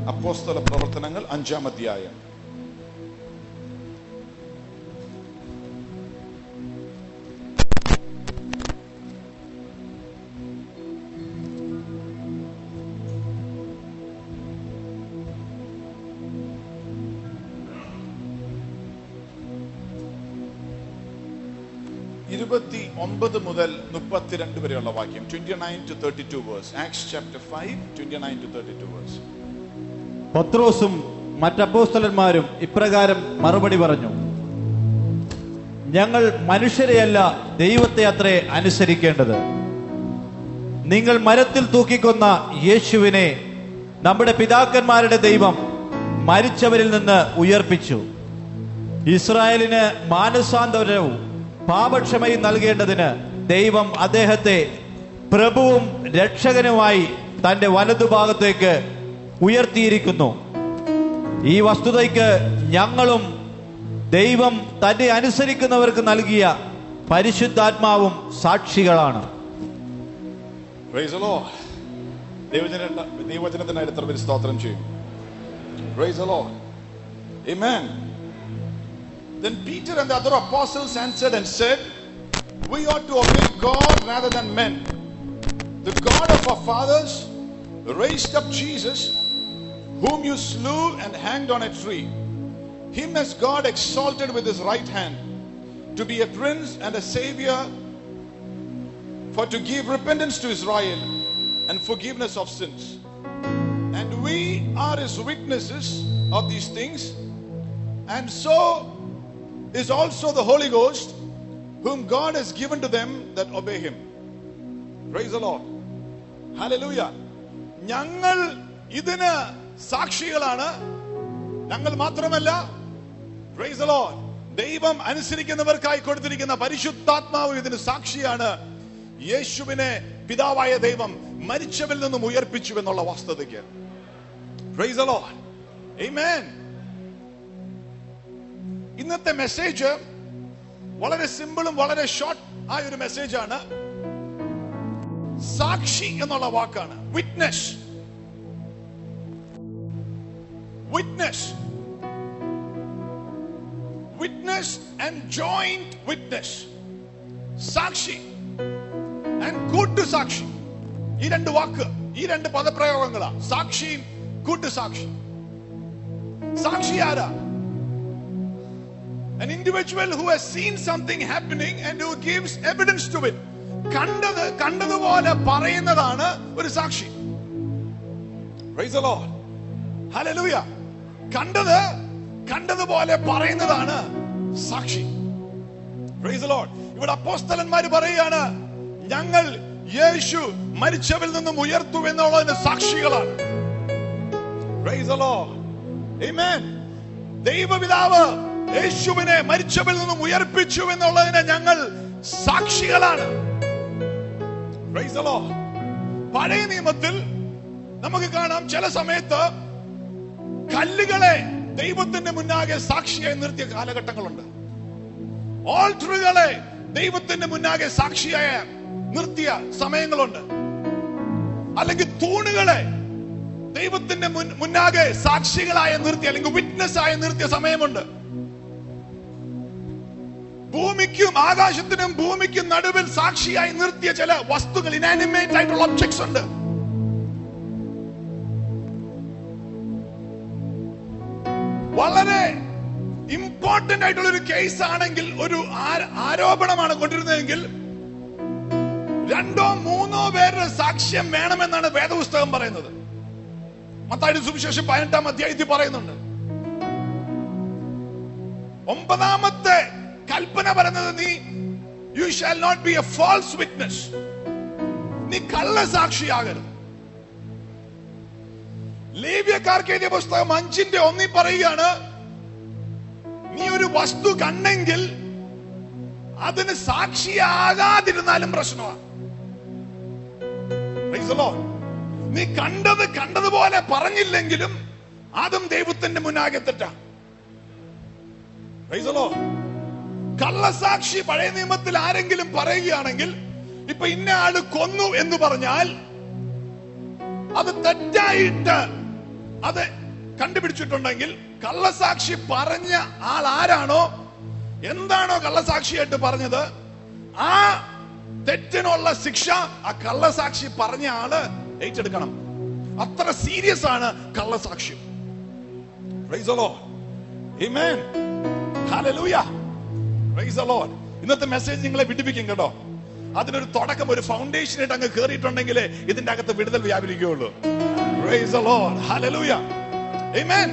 അപ്പോസ്തല പ്രവർത്തനങ്ങൾ അഞ്ചാം അധ്യായം ഇരുപത്തി ഒമ്പത് മുതൽ മുപ്പത്തിരണ്ട് വരെയുള്ള വാക്യം twenty nine to thirty two verse Acts chapter five twenty nine to thirty two verse പത്രോസും മറ്റപ്പോസ്തലന്മാരും ഇപ്രകാരം മറുപടി പറഞ്ഞു ഞങ്ങൾ മനുഷ്യരെയല്ല ദൈവത്തെ അത്രേ അനുസരിക്കേണ്ടത് നിങ്ങൾ മരത്തിൽ തൂക്കിക്കൊന്ന യേശുവിനെ നമ്മുടെ പിതാക്കന്മാരുടെ ദൈവം മരിച്ചവരിൽ നിന്ന് ഉയർപ്പിച്ചു ഇസ്രായേലിന് മാനസാന്തരവും പാപക്ഷമയും നൽകേണ്ടതിന് ദൈവം അദ്ദേഹത്തെ പ്രഭുവും രക്ഷകനുമായി തന്റെ വലതുഭാഗത്തേക്ക് ഉയർത്തിയിരിക്കുന്നു ഈ വസ്തുതയ്ക്ക് ഞങ്ങളും ദൈവം തന്നെ അനുസരിക്കുന്നവർക്ക് നൽകിയ പരിശുദ്ധാത്മാവും സാക്ഷികളാണ് Praise the Lord. ദൈവജന ദൈവവചനത്തിനായി എത്ര പേര് സ്തോത്രം ചെയ്യും Praise the Lord. Amen. Then Peter and the other apostles answered and said, We ought to obey God rather than men. The God of our fathers raised up Jesus, whom you slew and hanged on a tree. Him has God exalted with his right hand to be a prince and a savior for to give repentance to Israel and forgiveness of sins. And we are his witnesses of these things, and so is also the Holy Ghost, whom God has given to them that obey him. Praise the Lord. Hallelujah. ഞങ്ങൾ ഇതിന് സാക്ഷികളാണ് ഞങ്ങൾ മാത്രമല്ല Praise the Lord. ദൈവം അനുസരിക്കുന്നവർക്കായി കൊടുത്തിരിക്കുന്ന പരിശുദ്ധാത്മാവ് ഇതിന് സാക്ഷിയാണ് യേശുവിനെ പിതാവായ ദൈവം മരിച്ചവരിൽ നിന്നും ഉയർപ്പിച്ചു എന്നുള്ള വസ്തുതയ്ക്ക് Praise the Lord. Amen. ഇന്നത്തെ മെസ്സേജ് വളരെ സിമ്പിളും വളരെ ഷോർട്ട് ആയ ഒരു മെസ്സേജാണ് സാക്ഷി എന്നുള്ള വാക്കാണ് witness witness witness and joint witness സാക്ഷി ആൻഡ് കൂട്ടുസാക്ഷി ഈ രണ്ട് വാക്ക് ഈ രണ്ട് പദപ്രയോഗങ്ങളാ സാക്ഷിയും കൂട്ടുസാക്ഷി സാക്ഷി ആരാ an individual who has seen something happening and who gives evidence to it കണ്ടത് കണ്ടതുപോലെ പറയുന്നതാണ് ഒരു സാക്ഷി Praise the Lord. Hallelujah. കണ്ടത് കണ്ടതുപോലെ പറയുന്നതാണ് സാക്ഷി Praise the Lord. ഇവിടെ അപ്പോസ്തലന്മാര് പറയുകയാണ് ഞങ്ങൾ യേശു മരിച്ചവരിൽ നിന്നും ഉയർത്തു എന്നുള്ളതിന് സാക്ഷികളാണ് Praise the Lord. Amen. ദൈവപിതാവ് യേശുവിനെ മരിച്ചവരിൽ നിന്നും ഉയർപ്പിച്ചു എന്നുള്ളതിന് ഞങ്ങൾ സാക്ഷികളാണ് Praise the Lord. പഴയ നിയമത്തിൽ നമുക്ക് കാണാം ചില സമയത്ത് കല്ലുകളെ ദൈവത്തിന്റെ മുന്നാകെ സാക്ഷിയായി നിർത്തിയ കാലഘട്ടങ്ങളുണ്ട് ഓൾട്ടറുകളെ ദൈവത്തിന്റെ മുന്നാകെ സാക്ഷിയായ നിർത്തിയ സമയങ്ങളുണ്ട് അല്ലെങ്കിൽ തൂണുകളെ ദൈവത്തിന്റെ മുൻ- മുന്നാകെ സാക്ഷികളായ നിർത്തി അല്ലെങ്കിൽ വിറ്റ്നസ് ആയി നിർത്തിയ സമയമുണ്ട് ഭൂമിക്കും ആകാശത്തിനും ഭൂമിക്കും നടുവിൽ സാക്ഷിയായി നിർത്തിയ ചില വസ്തുക്കൾ ഇനാനിമേറ്റ് ആയിട്ടുള്ള ഒബ്ജക്ട്സ് ഉണ്ട് വളരെ ഇമ്പോർട്ടന്റ് ആയിട്ടുള്ള ഒരു കേസ് ആണെങ്കിൽ ഒരു ആ- ആരോപണമാണ് കൊണ്ടിരുന്നതെങ്കിൽ രണ്ടോ മൂന്നോ പേരുടെ സാക്ഷ്യം വേണമെന്നാണ് വേദപുസ്തകം പറയുന്നത് മത്തായി സുവിശേഷം പതിനെട്ടാം അധ്യായത്തിൽ പറയുന്നുണ്ട് ഒമ്പതാമത്തെ കൽപ്പന പറയുന്നത് നീ you shall not be a false witness നീ കള്ള സാക്ഷിയാകരുത് ലേവ്യക്കാർക്ക് എഴുതിയ പുസ്തകം അഞ്ചിന്റെ ഒന്നി പറയുകയാണ് നീ ഒരു വസ്തു കണ്ടെങ്കിൽ അതിന് സാക്ഷിയാകാതിരുന്നാലും പ്രശ്നമാണ് Praise the Lord. നീ കണ്ടത് കണ്ടതുപോലെ പറഞ്ഞില്ലെങ്കിലും അതും ദൈവത്തിന്റെ മുന്നാകെ തെറ്റാ Praise the Lord. കള്ളസാക്ഷി പഴയ നിയമത്തിൽ ആരെങ്കിലും പറയുകയാണെങ്കിൽ ഇപ്പൊ ഇന്ന ആള് കൊന്നു എന്ന് പറഞ്ഞാൽ അത് തെറ്റായിട്ട് അത് കണ്ടുപിടിച്ചിട്ടുണ്ടെങ്കിൽ കള്ളസാക്ഷി പറഞ്ഞ ആൾ ആരാണോ എന്താണോ കള്ളസാക്ഷിയായിട്ട് പറഞ്ഞത് ആ തെറ്റിനുള്ള ശിക്ഷ ആ കള്ളസാക്ഷി പറഞ്ഞ ആള് ഏറ്റെടുക്കണം അത്ര സീരിയസ് ആണ് കള്ളസാക്ഷ്യം Praise the Lord. Amen. Hallelujah. Praise the Lord. ഇന്നത്തെ മെസ്സേജ് നിങ്ങളെ വിടിപ്പിക്കും കേട്ടോ അതിനൊരു തുടക്കം ഒരു ഫൗണ്ടേഷൻ ആയിട്ട് അങ്ങ് കയറിയിട്ടുണ്ടെങ്കിൽ ഇതിന്റെ അകത്ത് വിടുതൽ വ്യാപരിക്കുകയുള്ളൂ Praise the Lord. Hallelujah. Amen.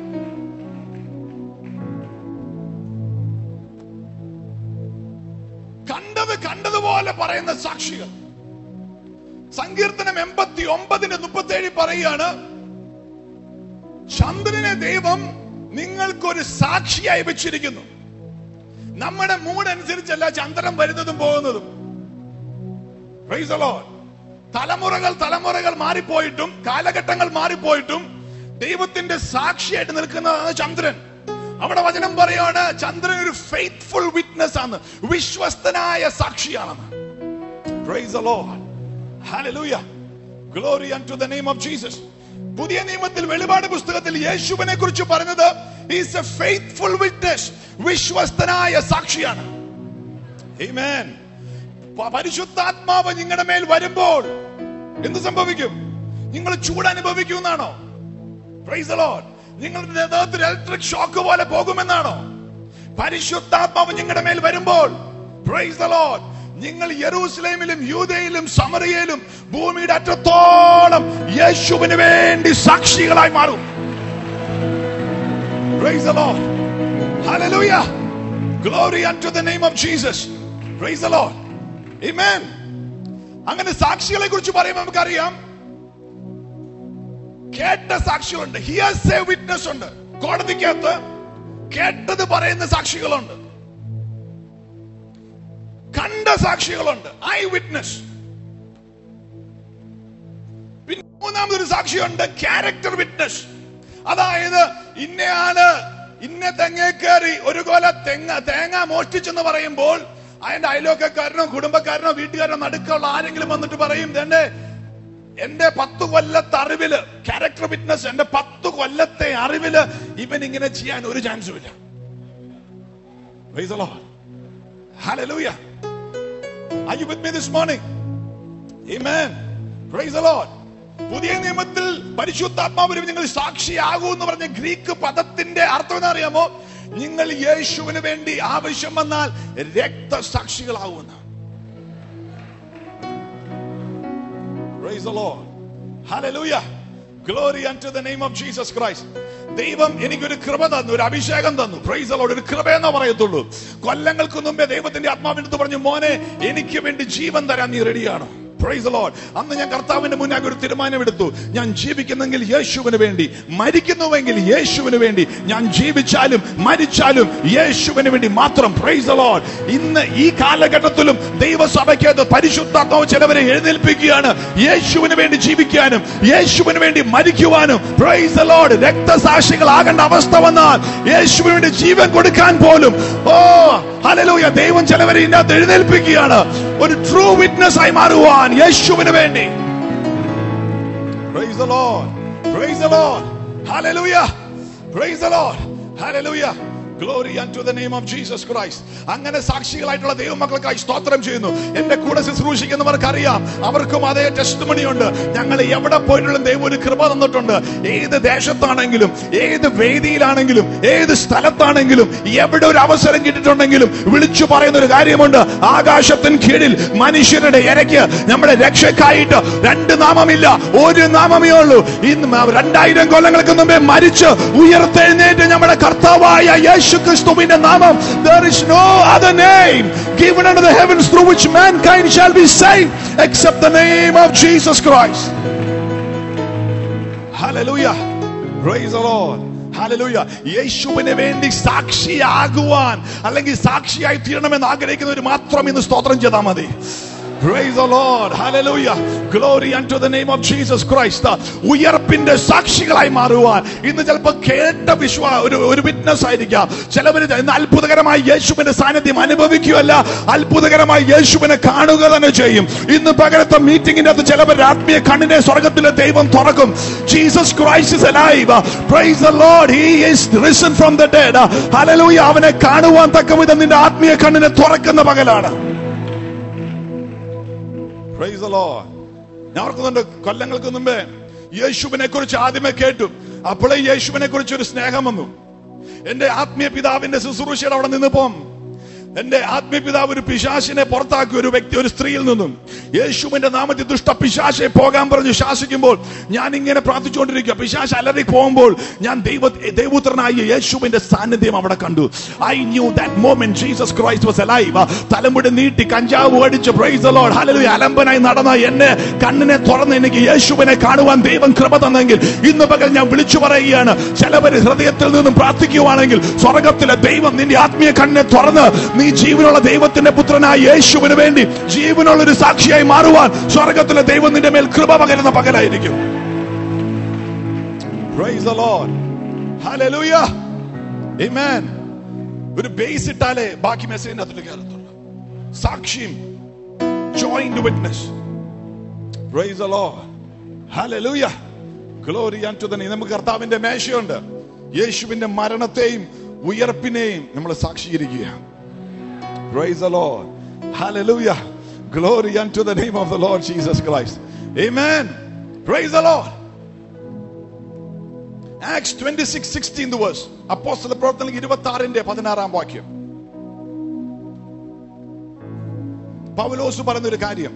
കണ്ടത് കണ്ടതുപോലെ പറയുന്ന സാക്ഷികൾ സങ്കീർത്തനം എൺപത്തി ഒമ്പതിന് മുപ്പത്തി ഏഴ് പറയുകയാണ് ചന്ദ്രനെ ദൈവം നിങ്ങൾക്കൊരു സാക്ഷിയായി വെച്ചിരിക്കുന്നു നമ്മുടെ മൂഡ് അനുസരിച്ചല്ല ചന്ദ്രൻ വരുന്നതും പോകുന്നതും Praise the Lord. തലമുറകൾ തലമുറകൾ മാറിപ്പോയിട്ടും കാലഘട്ടങ്ങൾ മാറിപ്പോയിട്ടും ദൈവത്തിന്റെ സാക്ഷിയായിട്ട് നിൽക്കുന്നതാണ് ചന്ദ്രൻ അവിടെ വചനം പറയാണ് ചന്ദ്രൻ ഒരു ഫെയ്ത്ത്ഫുൾ വിറ്റ്നസ് ആണ് വിശ്വസ്തനായ സാക്ഷിയാണെന്ന് Praise the Lord. Hallelujah. Glory unto the name of Jesus. പുതിയ നിയമത്തിൽ വെളിപാട് പുസ്തകത്തിൽ യേശുവിനെ കുറിച്ച് പറഞ്ഞത് ഈസ് എ ഫെയ്ത്ത്ഫുൾ വിറ്റ്നസ് വിശ്വസ്തനായ സാക്ഷിയാണ് Amen. പ- പരിശുദ്ധാത്മാവ് നിങ്ങളുടെ മേൽ വരുമ്പോൾ എന്ത് സംഭവിക്കും നിങ്ങൾ ചൂട് അനുഭവിക്കുമെന്നാണോ Praise the Lord. നിങ്ങളുടെ നേതൃത്വത്തിൽ ഇലക്ട്രിക് ഷോക്ക് പോലെ പോകുമെന്നാണോ പരിശുദ്ധാത്മാവ് നിങ്ങളുടെ മേൽ വരുമ്പോൾ Praise the Lord. നിങ്ങൾ യെറൂസലേമിലും യൂതയിലും സമറിയയിലും ഭൂമിയുടെ അറ്റത്തോളം യേശുവിന് വേണ്ടി സാക്ഷികളായി മാറും Praise the Lord. Hallelujah. Glory unto the name of Jesus. Praise the Lord. Amen. അങ്ങനെ സാക്ഷികളെ കുറിച്ച് പറയുമ്പോൾ നമുക്കറിയാം കേട്ട സാക്ഷികളുണ്ട് ഹിയർസ് എ വിറ്റ്നസ് ഉണ്ട് കോടതിക്കകത്ത് കേട്ടത് പറയുന്ന സാക്ഷികളുണ്ട് കണ്ട സാക്ഷികളുണ്ട് ഐ വിറ്റ്നസ് പിന്നെ മൂന്നാമതൊരു സാക്ഷിയുണ്ട് ക്യാരക്ടർ വിറ്റ്നസ് അതായത് ഇന്നയാള് ഇന്ന തെങ്ങേ കയറി ഒരു കൊല തെങ്ങ തേങ്ങ മോഷ്ടിച്ചെന്ന് പറയുമ്പോൾ അതിന്റെ അയലോക്കക്കാരനോ കുടുംബക്കാരനോ വീട്ടുകാരനോ നടുക്കുള്ള ആരെങ്കിലും വന്നിട്ട് പറയും എന്റെ എന്റെ പത്ത് കൊല്ലത്തെ അറിവില് ക്യാരക്ടർ വിറ്റ്നസ് എന്റെ പത്ത് കൊല്ലത്തെ അറിവില് ഇവൻ ഇങ്ങനെ ചെയ്യാൻ ഒരു ചാൻസും ഇല്ല Praise the Lord. Hallelujah. Are you with me this morning? Amen. Praise the Lord. പുതിയ നിയമത്തിൽ പരിശുദ്ധാത്മാവിന് നിങ്ങൾ സാക്ഷിയാകൂ എന്ന് പറഞ്ഞ ഗ്രീക്ക് പദത്തിന്റെ അർത്ഥം എന്താ അറിയാമോ നിങ്ങൾ യേശുവിന് വേണ്ടി ആവശ്യം വന്നാൽ രക്തസാക്ഷികളാകുമെന്ന് Praise the Lord. Hallelujah. Glory unto the name of Jesus Christ. ദൈവം എനിക്കൊരു കൃപ തന്നു ഒരു അഭിഷേകം തന്നു പ്രൈസ് the Lord. ഒരു കൃപ എന്നേ പറയത്തുള്ളൂ കൊല്ലങ്ങൾക്ക് മുമ്പേ ദൈവത്തിന്റെ ആത്മാവിനടുത്ത് പറഞ്ഞു മോനെ എനിക്ക് വേണ്ടി ജീവൻ തരാൻ നീ റെഡിയാണോ പ്രൈസ് the Lord. അന്ന് ഞാൻ കർത്താവിന്റെ മുന്നാകെ ഒരു തീരുമാനമെടുത്തു ഞാൻ ജീവിക്കുന്നെങ്കിൽ യേശുവിന് വേണ്ടി മരിക്കുന്നുവെങ്കിൽ യേശുവിന് വേണ്ടി ഞാൻ ജീവിച്ചാലും മരിച്ചാലും യേശുവിന് വേണ്ടി മാത്രം പ്രൈസ് the Lord. ഇന്ന് ഈ കാലഘട്ടത്തിലും ദൈവസഭയ്ക്കകത്ത് പരിശുദ്ധാത്മാവ് ചിലവരെ എഴുന്നേൽപ്പിക്കുകയാണ് യേശുവിന് വേണ്ടി ജീവിക്കാനും യേശുവിന് വേണ്ടി മരിക്കുവാനും പ്രൈസ് the Lord. രക്തസാക്ഷികളാകേണ്ട അവസ്ഥ വന്നാൽ യേശുവിന് വേണ്ടി ജീവൻ കൊടുക്കാൻ പോലും ഓ ഹല്ലേലൂയ ദൈവം ചിലവരെ ഇതിനകത്ത് എഴുന്നേൽപ്പിക്കുകയാണ് ഒരു ട്രൂ വിറ്റ്നസ് ആയി മാറുവാൻ യേശുവിന് വേണ്ടി Praise the Lord. Praise the Lord. Hallelujah. Praise the Lord. Hallelujah. Glory unto the name of Jesus Christ. അങ്ങനെ സാക്ഷികളായിട്ടുള്ള ദൈവമക്കൾക്കായി സ്തോത്രം ചെയ്യുന്നു എന്റെ കൂടെ ശുശ്രൂഷിക്കുന്നവർക്ക് അറിയാം അവർക്കും അതേ ടെസ്റ്റ് മണിയുണ്ട് ഞങ്ങൾ എവിടെ പോയിട്ടുള്ള ദൈവം ഒരു കൃപ തന്നിട്ടുണ്ട് ഏത് ദേശത്താണെങ്കിലും ഏത് വേദിയിലാണെങ്കിലും ഏത് സ്ഥലത്താണെങ്കിലും എവിടെ ഒരു അവസരം കിട്ടിയിട്ടുണ്ടെങ്കിലും വിളിച്ചു പറയുന്ന ഒരു കാര്യമുണ്ട് ആകാശത്തിന് കീഴിൽ മനുഷ്യരുടെ ഇരയ്ക്ക് നമ്മുടെ രക്ഷക്കായിട്ട് രണ്ട് നാമമില്ല ഒരു നാമമേ ഉള്ളൂ ഇന്ന് രണ്ടായിരം കൊല്ലങ്ങൾക്ക് മുമ്പേ മരിച്ച് ഉയർത്തെഴുന്നേറ്റ് നമ്മുടെ കർത്താവായ യേശു ക്രിസ്തുവിന്റെ നാമം there is no other name given under the heavens through which mankind shall be saved except the name of Jesus Christ hallelujah praise the Lord hallelujah യേശുവിന് വേണ്ടി സാക്ഷിയാകുവാൻ അല്ലെങ്കിൽ സാക്ഷിയായി തീരണമെന്ന് ആഗ്രഹിക്കുന്നവർ മാത്രം ഇന്ന് സ്തോത്രം ചെയ്താൽ മതി Praise the Lord. Hallelujah. Glory unto the name of Jesus Christ. ഉയർപ്പിന്റെ സാക്ഷികളായി മാറുവാൻ ഇന്ന് ചിലപ്പോൾ കേട്ട വിശ്വാ ഒരു ഒരു വിറ്റ്നസ് ആയിരിക്കാം ചിലവര് ഇന്ന് അത്ഭുതകരമായി യേശുവിന്റെ സാന്നിധ്യം അനുഭവിക്കുകയല്ല അത്ഭുതകരമായി യേശുവിനെ കാണുക തന്നെ ചെയ്യും ഇന്ന് പകരത്തെ മീറ്റിംഗിന്റെ അകത്ത് ചിലവർ ആത്മീയ കണ്ണിനെ സ്വർഗത്തിലെ ദൈവം തുറക്കും Jesus Christ is alive praise the Lord he is risen from the dead hallelujah അവനെ കാണുവാൻ തക്കവിധം നിന്റെ ആത്മീയ കണ്ണിനെ തുറക്കുന്ന പകലാണ് Praise the Lord. ഞാൻ ഓർക്കുന്നുണ്ട് കൊല്ലങ്ങൾക്ക് മുമ്പേ യേശുവിനെ കുറിച്ച് ആദ്യമേ കേട്ടു അപ്പോഴേ യേശുവിനെ കുറിച്ച് ഒരു സ്നേഹം വന്നു എന്റെ ആത്മീയ പിതാവിന്റെ ശുശ്രൂഷയുടെ അവിടെ നിന്നപ്പം എന്റെ ആത്മീയ പിതാവ് ഒരു പിശാശിനെ പുറത്താക്കി ഒരു വ്യക്തി ഒരു സ്ത്രീയിൽ നിന്നും യേശുവിന്റെ നാമത്തിൽ ദുഷ്ട പിശാശെ പോകാൻ പറഞ്ഞു ശാസിക്കുമ്പോൾ ഞാൻ ഇങ്ങനെ പ്രാർത്ഥിച്ചുകൊണ്ടിരിക്കുക പിശാശ് അലറി പോകുമ്പോൾ ഞാൻ ദൈവ ദൈവപുത്രനായ യേശുവിന്റെ സാന്നിധ്യം അവിടെ കണ്ടു I knew that moment Jesus Christ was alive തലമുടി നീട്ടി കഞ്ചാവ് അടിച്ച് പ്രൈസ് ദ ലോർഡ് ഹല്ലേലൂയ അലമ്പനായി നടന്ന എന്നെ കണ്ണിനെ തുറന്ന് എനിക്ക് യേശുവിനെ കാണുവാൻ ദൈവം കൃപ തന്നെങ്കിൽ ഇന്ന് പകൽ ഞാൻ വിളിച്ചു പറയുകയാണ് ചിലവര് ഹൃദയത്തിൽ നിന്നും പ്രാർത്ഥിക്കുവാണെങ്കിൽ സ്വർഗത്തിലെ ദൈവം നിന്റെ ആത്മീയ കണ്ണിനെ തുറന്ന് നീ ജീവനുള്ള ദൈവത്തിന്റെ പുത്രനായ യേശുവിന് വേണ്ടി ജീവനുള്ള ഒരു സാക്ഷിയായി മാറുവാൻ സ്വർഗത്തിലെ ദൈവം നിന്റെ മേൽ കൃപ പകരുന്ന പകലായിരിക്കും Praise the Lord. Hallelujah. Amen. ഒരു ബേസ് ഇട്ടാലേ ബാക്കി മെസ്സേജിന്റെ അകത്തിൽ കയറത്തുള്ളൂ സാക്ഷ്യം joint witness praise the Lord hallelujah glory unto the name നമുക്ക് കർത്താവിന്റെ മേശയുണ്ട് യേശുവിന്റെ മരണത്തെയും ഉയർപ്പിനെയും നമ്മൾ സാക്ഷീകരിക്കുക praise the Lord hallelujah glory unto the name of the Lord Jesus Christ amen praise the Lord Acts twenty six sixteen verse അപ്പോസ്തല പ്രവർത്തനം ഇരുപത്തി ആറിന്റെ പതിനാറാം വാക്യം പൗലോസ് പറയുന്ന ഒരു കാര്യം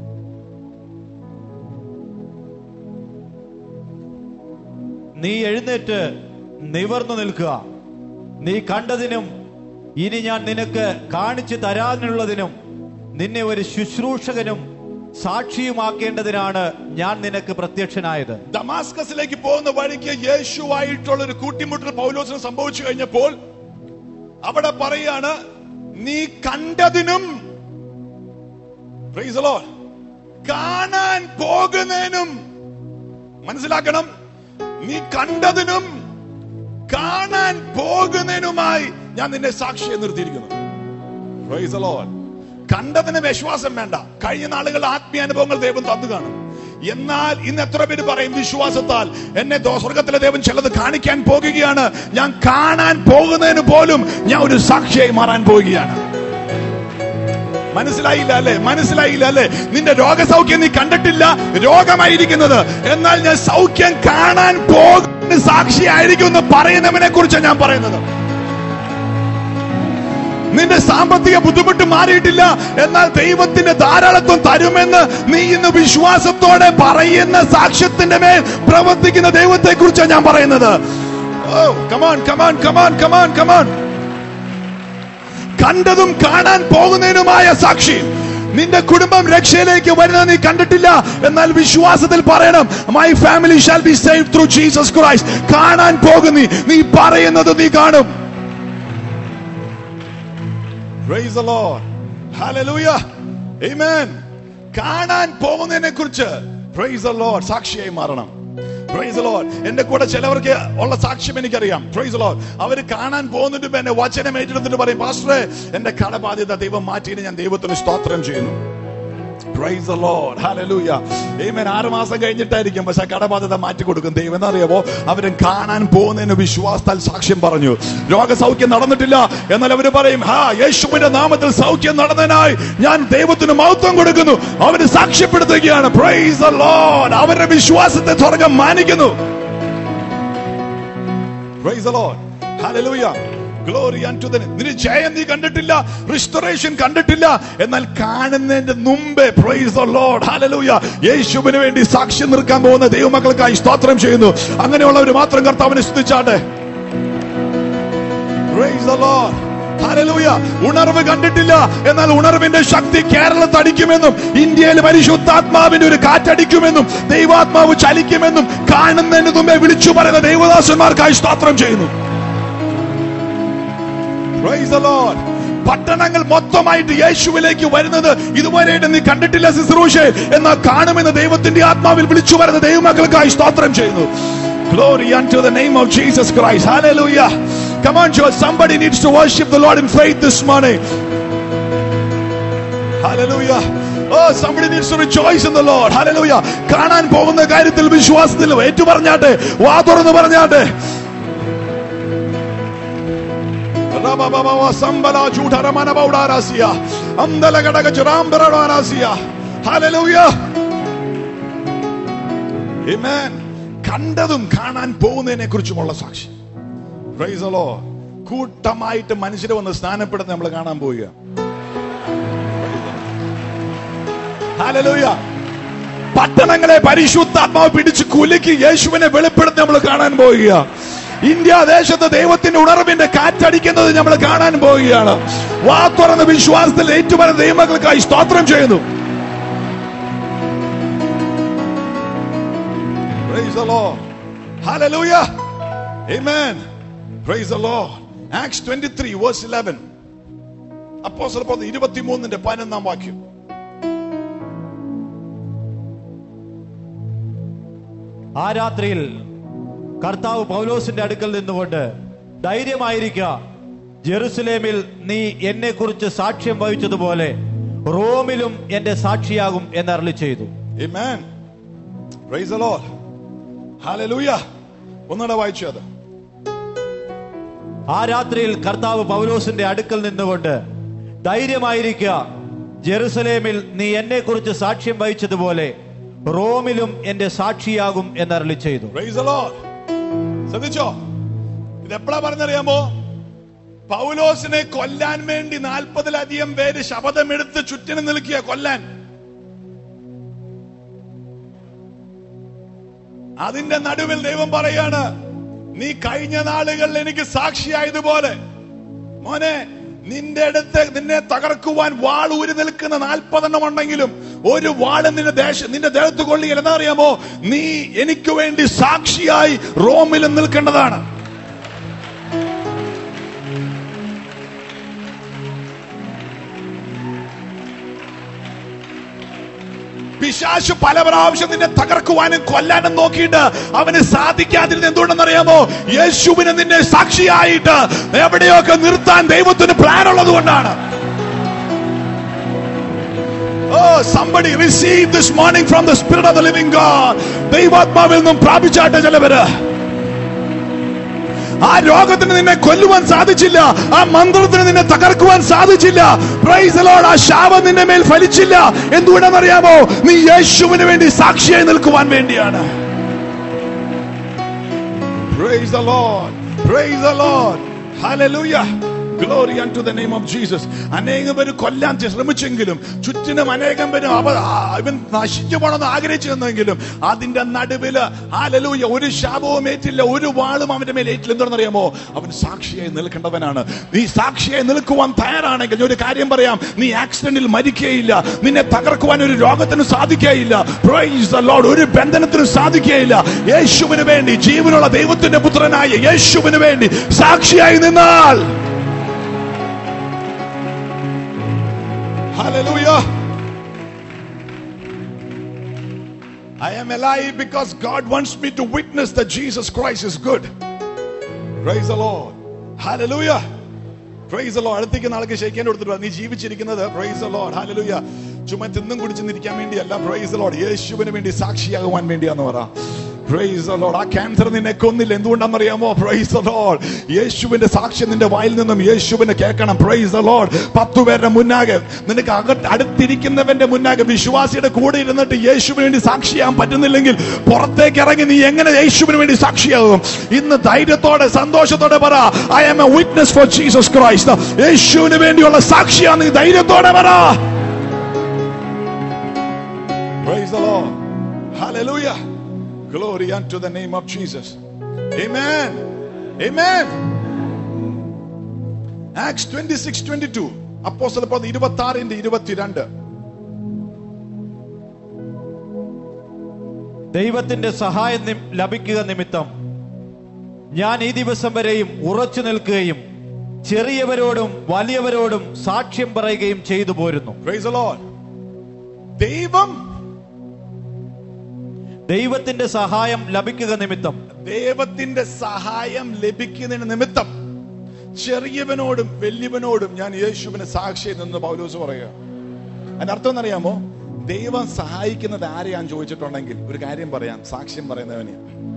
നീ എഴുന്നേറ്റ് നിവർന്നു നിൽക്കുക നീ കണ്ടതിനും ഇനി ഞാൻ നിനക്ക് കാണിച്ചു തരാനുള്ളതിനും നിന്നെ ഒരു ശുശ്രൂഷകനും സാക്ഷിയുമാക്കേണ്ടതിനാണ് ഞാൻ നിനക്ക് പ്രത്യക്ഷനായത് ദമാസ്കസിലേക്ക് പോകുന്ന വഴിക്ക് യേശുവായിട്ടുള്ള ഒരു കൂട്ടിമുട്ടൽ പൗലോസിന് സംഭവിച്ചു കഴിഞ്ഞപ്പോൾ അവിടെ പറയാണ് നീ കണ്ടതിനും Praise the Lord. കാണാൻ പോകുന്നതിനും മനസ്സിലാക്കണം നീ കണ്ടതിനും കാണാൻ പോകുന്നതിനുമായി ഞാൻ നിന്നെ സാക്ഷിയെ നിർത്തിയിരിക്കുന്നു Praise the Lord. കണ്ടതിന് വിശ്വാസം വേണ്ട കഴിഞ്ഞ നാളുകൾ ആത്മീയ അനുഭവങ്ങൾ ദൈവം തന്നു കാണും എന്നാൽ ഇന്ന് എത്ര പേര് പറയും വിശ്വാസത്താൽ എന്നെ ദോ- സ്വർഗത്തിലെ ദൈവം ചിലത് കാണിക്കാൻ പോകുകയാണ് ഞാൻ കാണാൻ പോകുന്നതിന് പോലും ഞാൻ ഒരു സാക്ഷിയായി മാറാൻ പോവുകയാണ് മനസ്സിലായില്ല അല്ലേ മനസ്സിലായില്ല അല്ലേ നിന്റെ രോഗസൗഖ്യം നീ കണ്ടിട്ടില്ല രോഗമായിരിക്കുന്നത് എന്നാൽ ഞാൻ സൗഖ്യം കാണാൻ പോകുന്ന സാക്ഷിയായിരിക്കും എന്ന് പറയുന്നവനെ കുറിച്ചാണ് ഞാൻ പറയുന്നത് നിന്റെ സാമ്പത്തിക ബുദ്ധിമുട്ട് മാറിയിട്ടില്ല എന്നാൽ ദൈവത്തിന്റെ ധാരാളത്വം തരുമെന്ന് നീ ഇന്ന് വിശ്വാസത്തോടെ പറയുന്ന സാക്ഷ്യത്തിന്റെ മേൽ പ്രവർത്തിക്കുന്ന ദൈവത്തെ കുറിച്ചാണ് ഞാൻ പറയുന്നത് oh come on come on come on come on come on കണ്ടതും കാണാൻ പോകുന്നതിനുമായ സാക്ഷി നിന്റെ കുടുംബം രക്ഷയിലേക്ക് വരുന്നത് നീ കണ്ടിട്ടില്ല എന്നാൽ വിശ്വാസത്തിൽ പറയണം my family shall be save through Jesus Christ കാണാൻ പോകുന്നി നീ പറയുന്നത് നീ കാണും Praise the Lord. Hallelujah. Amen. കാണാൻ പോകുന്നതിനെ കുറിച്ച് പ്രൈസ് the Lord സാക്ഷിയായി മാറണം പ്രൈസ് the Lord. എന്റെ കൂടെ ചിലവർക്ക് ഉള്ള സാക്ഷ്യം എനിക്കറിയാം പ്രൈസ് the Lord. അവര് കാണാൻ പോകുന്നിട്ട് എന്നെ വചനം ഏറ്റെടുത്തിട്ട് പറയും പാസ്റ്ററെ എന്റെ കടബാധ്യത ദൈവം മാറ്റിയിട്ട് ഞാൻ ദൈവത്തിന് സ്തോത്രം ചെയ്യുന്നു praise the Lord. Hallelujah. Amen. ആറ് മാസം കഴിഞ്ഞിട്ടായിരിക്കും പക്ഷെ കടബാധ്യത മാറ്റി കൊടുക്കും ദൈവം എന്നറിയാമോ അവരും കാണാൻ പോകുന്നതിന് വിശ്വാസത്താൽ സാക്ഷ്യം പറഞ്ഞു രോഗസൗഖ്യം നടന്നിട്ടില്ല എന്നാൽ അവര് പറയും ഹാ യേശുവിന്റെ നാമത്തിൽ സൗഖ്യം നടന്നതിനായി ഞാൻ ദൈവത്തിന് മഹത്വം കൊടുക്കുന്നു അവര് സാക്ഷ്യപ്പെടുത്തുകയാണ് പ്രൈസ് the Lord. അവരുടെ വിശ്വാസത്തെ സ്വർഗം മാനിക്കുന്നു praise the Lord. Hallelujah. Glory unto the നിന്റെ ജയം നീ കണ്ടിട്ടില്ല റിസ്റ്റോറേഷൻ കണ്ടിട്ടില്ല എന്നാൽ കാണുന്നതിന്റെ മുമ്പേ പ്രൈസ് the Lord. Hallelujah. യേശുവിന് വേണ്ടി സാക്ഷ്യം നിൽക്കാൻ പോകുന്ന ദൈവമക്കൾക്കായി സ്തോത്രം ചെയ്യുന്നു അങ്ങനെയുള്ളവർ മാത്രം കർത്താവിനെ സ്തുതിച്ചാട്ടെ Praise the Lord. Hallelujah. ഉണർവ് കണ്ടിട്ടില്ല എന്നാൽ ഉണർവിന്റെ ശക്തി കേരളത്തിൽ അടിക്കുമെന്നും ഇന്ത്യയിൽ പരിശുദ്ധാത്മാവിന്റെ ഒരു കാറ്റടിക്കുമെന്നും ദൈവാത്മാവ് ചലിക്കുമെന്നും കാണുന്നതിന് മുമ്പേ വിളിച്ചു പറയുന്ന ദൈവദാസന്മാർക്കായി സ്തോത്രം ചെയ്യുന്നു Praise the Lord. പട്ടണങ്ങൾ മൊത്തമായിട്ട് യേശുവിലേക്ക് വരുന്നത് ഇതുവരെയായിട്ട് നീ കണ്ടിട്ടില്ല ശുശ്രൂഷ എന്നാൽ കാണുമെന്ന് ദൈവത്തിന്റെ ആത്മാവിൽ വിളിച്ചു വരുന്ന ദൈവമക്കൾക്കായി സ്തോത്രം ചെയ്യുന്നു Glory unto the name of Jesus Christ. Hallelujah. Come on, Joel. Somebody needs to worship the Lord in faith this morning. Hallelujah. Oh, somebody needs to rejoice in the Lord. Hallelujah. കാണാൻ പോകുന്ന കാര്യത്തിൽ വിശ്വാസത്തിൽ ഏറ്റു പറഞ്ഞാട്ടെ വാ തുറന്ന് പറഞ്ഞാട്ടെ Rabababa sambala judha ramana baudarasia. Amdala gadaga jarambarasia. Hallelujah. Amen. കണ്ടതും കാണാൻ പോകുന്നതിനെ കുറിച്ചുമുള്ള സാക്ഷി പ്രൈസലോ കൂട്ടമായിട്ട് മനുഷ്യരെ വന്ന് സ്നാനപ്പെടുന്ന നമ്മൾ കാണാൻ പോവുക Hallelujah. പട്ടണങ്ങളെ പരിശുദ്ധാത്മാവ് പിടിച്ച് കുലുക്കി യേശുവിനെ വെളിപ്പെടുത്തി നമ്മൾ കാണാൻ പോവുക ഇന്ത്യ ദേശത്ത് ദൈവത്തിന്റെ ഉണർവിന്റെ കാറ്റടിക്കുന്നത് നമ്മൾ കാണാൻ പോവുകയാണ് വാ തുറന്ന വിശ്വാസത്തിൽ ഏറ്റുപറയുന്ന ദൈവങ്ങൾക്കായി സ്തോത്രം ചെയ്യുന്നു Praise the Lord. Hallelujah. Amen. Praise the Lord. Acts 23 verse 11. അപ്പോസ്തല പ്രവൃത്തി ഇരുപത്തിമൂന്നിന്റെ പതിനൊന്നാം വാക്യം ആ രാത്രിയിൽ കർത്താവ് പൗലോസിന്റെ അടുക്കൽ നിന്നുകൊണ്ട് ധൈര്യമായിരിക്ക ജെറുസലേമിൽ നീ എന്നെ കുറിച്ച് സാക്ഷ്യം വഹിച്ചതുപോലെ റോമിലും എന്റെ സാക്ഷിയാകും എന്നരളി ചെയ്തു Amen. Praise the Lord. Hallelujah. ഒന്നുകൂടെ വായിച്ചു അത് ആ രാത്രിയിൽ കർത്താവ് പൗലോസിന്റെ അടുക്കൽ നിന്നുകൊണ്ട് ധൈര്യമായിരിക്ക ജെറുസലേമിൽ നീ എന്നെ കുറിച്ച് സാക്ഷ്യം വഹിച്ചതുപോലെ റോമിലും എന്റെ സാക്ഷിയാകും എന്നരളി ചെയ്തു Praise the Lord. ശ്രദ്ധിച്ചോ ഇത് എപ്പോഴാ പറഞ്ഞറിയാമോ പൗലോസിനെ കൊല്ലാൻ വേണ്ടി നാൽപ്പതിലധികം പേര് ശപഥമെടുത്ത് ചുറ്റിനും നിൽക്കുക കൊല്ലാൻ അതിന്റെ നടുവിൽ ദൈവം പറയാണ് നീ കഴിഞ്ഞ നാളുകളിൽ എനിക്ക് സാക്ഷിയായതുപോലെ മോനെ നിന്റെ അടുത്ത് നിന്നെ തകർക്കുവാൻ വാൾ ഊരി നിൽക്കുന്ന നാൽപ്പതെണ്ണം ഉണ്ടെങ്കിലും ഒരു വാളും നിന്റെ ദേശ നിന്റെ ദേഹത്ത് കൊള്ളിയിൽ എന്താ അറിയാമോ നീ എനിക്ക് വേണ്ടി സാക്ഷിയായി റോമിലും നിൽക്കേണ്ടതാണ് പിശാശു പല പ്രാവശ്യം നിന്നെ തകർക്കുവാനും കൊല്ലാനും നോക്കിയിട്ട് അവന് സാധിക്കാതിരുന്ന എന്തുകൊണ്ടെന്നറിയാമോ യേശുവിന് നിന്നെ സാക്ഷിയായിട്ട് എവിടെയൊക്കെ നിർത്താൻ ദൈവത്തിന് പ്ലാൻ ഉള്ളത് കൊണ്ടാണ് Oh, somebody receive this morning from the Spirit of the living God. ദൈവാത്മാവിൽ നിന്നും പ്രാപിച്ചാട്ടെ ചിലവര് ആ രോഗത്തിന് നിന്നെ കൊല്ലുവാൻ സാധിച്ചില്ല ആ മന്ത്രത്തിന് നിന്നെ തകർക്കുവാൻ സാധിച്ചില്ല Praise the Lord. ആ ശാപം നിന്റെ മേൽ ഫലിച്ചില്ല എന്തുകൊണ്ടെന്നറിയാമോ നീ യേശുവിന് വേണ്ടി സാക്ഷിയായി നിൽക്കുവാൻ വേണ്ടിയാണ് Praise the Lord. Praise the Lord. Hallelujah. Glory unto the name of Jesus. അനേകം പേര് കൊല്ലാൻ ശ്രമിച്ചെങ്കിലും ചുറ്റിനും അനേകം പേരും അവ ആ- ഇവൻ നശിച്ചു പോണെന്ന് ആഗ്രഹിച്ചിരുന്നെങ്കിലും അതിന്റെ നടുവില് ഹാലലൂയ ഒരു ശാപവും ഏറ്റില്ല ഒരു വാളും അവന്റെ മേൽ ഏറ്റില്ല എന്താണെന്നറിയാമോ അവൻ സാക്ഷിയായി നിൽക്കേണ്ടവനാണ് നീ സാക്ഷിയായി നിൽക്കുവാൻ തയ്യാറാണെങ്കിൽ ഞാൻ ഒരു കാര്യം പറയാം നീ ആക്സിഡന്റിൽ മരിക്കുകയില്ല നിന്നെ തകർക്കുവാൻ ഒരു രോഗത്തിന് സാധിക്കുകയില്ല Praise the Lord. ഒരു ബന്ധനത്തിനും സാധിക്കുകയില്ല യേശുവിന് വേണ്ടി ജീവനുള്ള ദൈവത്തിന്റെ പുത്രനായ യേശുവിന് വേണ്ടി സാക്ഷിയായി നിന്നാൽ Hallelujah. I am alive because God wants me to witness that Jesus Christ is good. Praise the Lord. Hallelujah. Praise the Lord. അടുത്തേക്ക് നാളേക്ക് ഷെയ്ക്കാൻ കൊടുത്തിട്ട് വാ. നീ ജീവിച്ചിരിക്കുന്നത് പ്രൈസ് the Lord. Hallelujah. ചുമ്മാ തിന്നും കുടിച്ച് നിൽക്കാൻ വേണ്ടിയല്ല പ്രൈസ് the Lord. യേശുവിന് വേണ്ടി സാക്ഷിയാകുവാൻ വേണ്ടിയാന്ന് പറ പ്രൈസ് the Lord. ആ ക്യാൻസർ നിന്നെ കൊന്നില്ല എന്തുകൊണ്ടാണെന്നറിയാമോ പ്രൈസ് the Lord. യേശുവിന്റെ സാക്ഷ്യം നിന്റെ വായിൽ നിന്നും യേശുവിനെ കേൾക്കണം പ്രൈസ് the Lord. പത്തു പേരുടെ മുന്നാകെ നിനക്ക് അകത്ത് അടുത്തിരിക്കുന്നവന്റെ മുന്നാകെ വിശ്വാസിയുടെ കൂടെ ഇരുന്നിട്ട് യേശുവിന് വേണ്ടി സാക്ഷിയാകാൻ പറ്റുന്നില്ലെങ്കിൽ പുറത്തേക്ക് ഇറങ്ങി നീ എങ്ങനെ യേശുവിന് വേണ്ടി സാക്ഷിയാകും ഇന്ന് ധൈര്യത്തോടെ സന്തോഷത്തോടെ പറ I am a witness for Jesus Christ യേശുവിന് വേണ്ടിയുള്ള സാക്ഷിയാണ് നീ ധൈര്യത്തോടെ പറ Praise the Lord. Hallelujah. Glory unto the name of Jesus. Amen. Amen. Acts 26 22. അപ്പോസ്തല പ്രവൃത്തി ഇരുപത്തി ആറിന്റെ ഇരുപത്തിരണ്ട് ദൈവത്തിന്റെ സഹായം നി- ലഭിക്കുക നിമിത്തം ഞാൻ ഈ ദിവസം വരെയും ഉറച്ചു നിൽക്കുകയും ചെറിയവരോടും വലിയവരോടും സാക്ഷ്യം പറയുകയും ചെയ്തു പോരുന്നു Praise the Lord. ദൈവം ദൈവത്തിന്റെ സഹായം ലഭിക്കുക നിമിത്തം ദൈവത്തിന്റെ സഹായം ലഭിക്കുന്നതിന് നിമിത്തം ചെറിയവനോടും വലിയവനോടും ഞാൻ യേശുവിന് സാക്ഷി നിന്ന് പൗലോസ് പറയുക അതിന്റെ അർത്ഥം എന്നറിയാമോ ദൈവം സഹായിക്കുന്നത് ആരെയാന്ന് ചോദിച്ചിട്ടുണ്ടെങ്കിൽ ഒരു കാര്യം പറയാം സാക്ഷ്യം പറയുന്നവനെയാ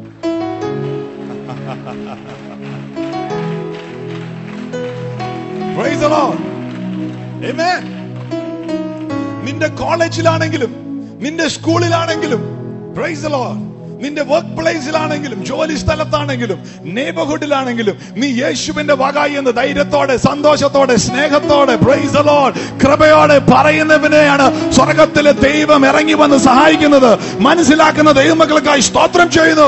Praise the Lord. Amen. നിന്റെ കോളേജിലാണെങ്കിലും നിന്റെ സ്കൂളിലാണെങ്കിലും പ്രൈസ് ലോഡ് നിന്റെ വർക്ക് പ്ലേസിലാണെങ്കിലും ജോലി സ്ഥലത്താണെങ്കിലും നെയ്ബർഹുഡിലാണെങ്കിലും നീ യേശുവിന്റെ വക എന്ന് ധൈര്യത്തോടെ സന്തോഷത്തോടെ സ്നേഹത്തോടെ പ്രൈസ് ലോഡ് കൃപയോടെ പറയുന്നവനെയാണ് സ്വർഗത്തിലെ ദൈവം ഇറങ്ങി വന്ന് സഹായിക്കുന്നത് മനസ്സിലാക്കുന്ന ദൈവമക്കൾക്കായി സ്തോത്രം ചെയ്യുന്നു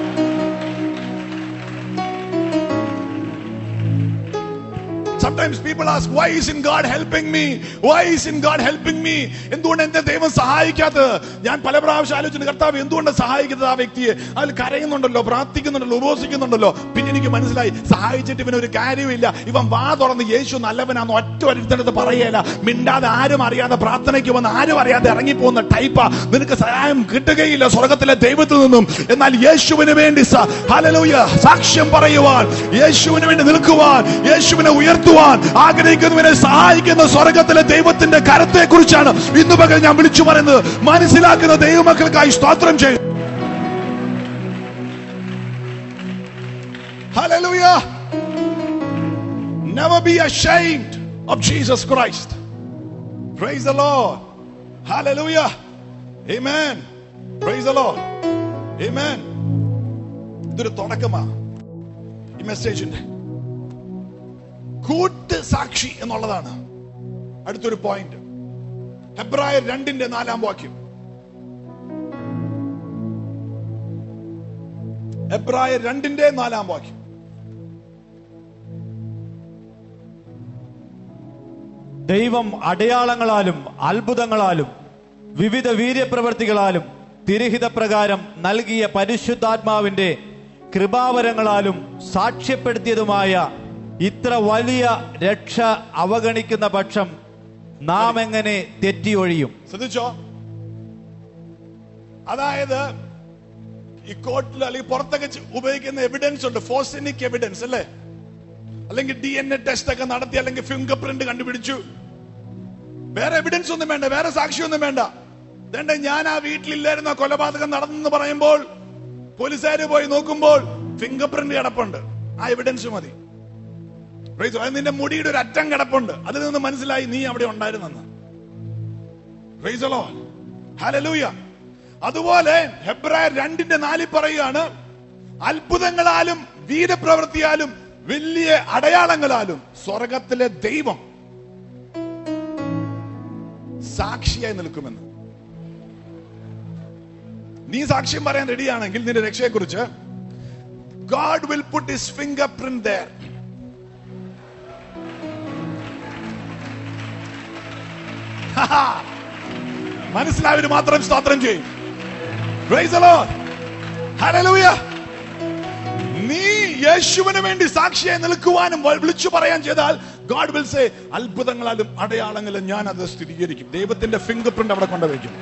Sometimes people ask, why isn't God helping me? Why isn't God helping me? എന്തുകൊണ്ട് എന്റെ ദൈവം സഹായിക്കാത്തത് ഞാൻ പല പ്രാവശ്യം ആലോചിച്ചു കർത്താവ് എന്തുകൊണ്ട് സഹായിക്കുന്നത് ആ വ്യക്തിയെ അതിൽ കരയുന്നുണ്ടല്ലോ പ്രാർത്ഥിക്കുന്നുണ്ടല്ലോ ഉപവസിക്കുന്നുണ്ടല്ലോ പിന്നെ എനിക്ക് മനസ്സിലായി സഹായിച്ചിട്ട് ഇവന് ഒരു കാര്യമില്ല ഇവൻ വാ തുറന്ന് യേശു നല്ലവനാന്ന് ഒറ്റ ഒരുത്തനത്ത് പറയല മിണ്ടാതെ ആരും അറിയാതെ പ്രാർത്ഥനയ്ക്ക് വന്ന് ആരും അറിയാതെ ഇറങ്ങിപ്പോകുന്ന ടൈപ്പാ നിനക്ക് സഹായം കിട്ടുകയില്ല സ്വർഗത്തിലെ ദൈവത്തിൽ നിന്നും എന്നാൽ യേശുവിന് വേണ്ടി സ- ഹല്ലേലൂയ സാക്ഷ്യം പറയുവാൻ യേശുവിന് വേണ്ടി നിൽക്കുവാൻ യേശുവിനെ ഉയർത്തുവാൻ ആഗ്രഹിക്കുന്നവനെ സഹായിക്കുന്ന സ്വർഗത്തിലെ ദൈവത്തിന്റെ കരത്തെ കുറിച്ചാണ് ഇന്ന് പകൽ ഞാൻ വിളിച്ചു പറയുന്നത് മനസ്സിലാക്കുന്ന ദൈവമക്കൾക്കായി സ്തോത്രം ചെയ്യും Hallelujah. Never be ashamed of Jesus Christ. Praise the Lord. Hallelujah. Amen. Praise the Lord. Amen. ഇതൊരു തുടക്കമാ ഈ മെസ്സേജിന്റെ കൂട്ട് സാക്ഷി എന്നുള്ളതാണ് അടുത്തൊരു പോയിന്റ് ഹെബ്രായർ രണ്ടിന്റെ നാലാം വാക്യം ഹെബ്രായർ രണ്ടിന്റെ നാലാം വാക്യം ദൈവം അടയാളങ്ങളാലും അത്ഭുതങ്ങളാലും വിവിധ വീര്യപ്രവർത്തികളാലും തിരഹിത പ്രകാരം നൽകിയ പരിശുദ്ധാത്മാവിന്റെ കൃപാവരങ്ങളാലും സാക്ഷ്യപ്പെടുത്തിയതുമായ ഇത്ര വലിയ രക്ഷ അവഗണിക്കുന്ന പക്ഷം നാം എങ്ങനെ തെറ്റിയൊഴിയും ശ്രദ്ധിച്ചോ അതായത് ഈ കോർട്ടിൽ അല്ലെങ്കിൽ പുറത്തൊക്കെ ചെ- ഉപയോഗിക്കുന്ന എവിഡൻസ് ഉണ്ട് ഫോസനിക് എവിഡൻസ് അല്ലേ അല്ലെങ്കിൽ ഡി എൻ എ ടെസ്റ്റ് ഒക്കെ നടത്തി അല്ലെങ്കിൽ ഫിംഗർ പ്രിന്റ് കണ്ടുപിടിച്ചു വേറെ എവിഡൻസ് ഒന്നും വേണ്ട വേറെ സാക്ഷിയൊന്നും വേണ്ട വേണ്ട ഞാൻ ആ വീട്ടിലില്ലായിരുന്ന കൊലപാതകം നടന്നെന്ന് പറയുമ്പോൾ പോലീസുകാർ പോയി നോക്കുമ്പോൾ ഫിംഗർ പ്രിന്റ് കിടപ്പുണ്ട് ആ എവിഡൻസ് മതി Praise the Lord. അത് നിന്റെ മുടിയുടെ ഒരു അറ്റം കിടപ്പുണ്ട് അതിൽ നിന്ന് മനസ്സിലായി നീ അവിടെ ഉണ്ടായിരുന്നെന്ന് Praise the Lord. Hallelujah. അതുപോലെ ഹെബ്രായർ രണ്ടിന്റെ നാലിൽ പറയുകയാണ് അത്ഭുതങ്ങളാലും വീരപ്രവൃത്തിയാലും വലിയ അടയാളങ്ങളാലും സ്വർഗത്തിലെ ദൈവം സാക്ഷിയായി നിൽക്കുമെന്ന് നീ സാക്ഷ്യം പറയാൻ റെഡിയാണെങ്കിൽ നിന്റെ രക്ഷയെക്കുറിച്ച് God will put his fingerprint there മനസ്സിലായവര് മാത്രം സ്തോത്രം ചെയ്യും Praise the Lord. Hallelujah. നീ യേശുവിന് വേണ്ടി സാക്ഷിയായി നിൽക്കുവാനും വ- വിളിച്ചു പറയാൻ ചെയ്താൽ ഗാഡ് വിൽ സേ അത്ഭുതങ്ങളാലും അടയാളങ്ങളും ഞാൻ അത് സ്ഥിരീകരിക്കും ദൈവത്തിന്റെ ഫിംഗർ പ്രിന്റ് അവിടെ കൊണ്ടുവയ്ക്കും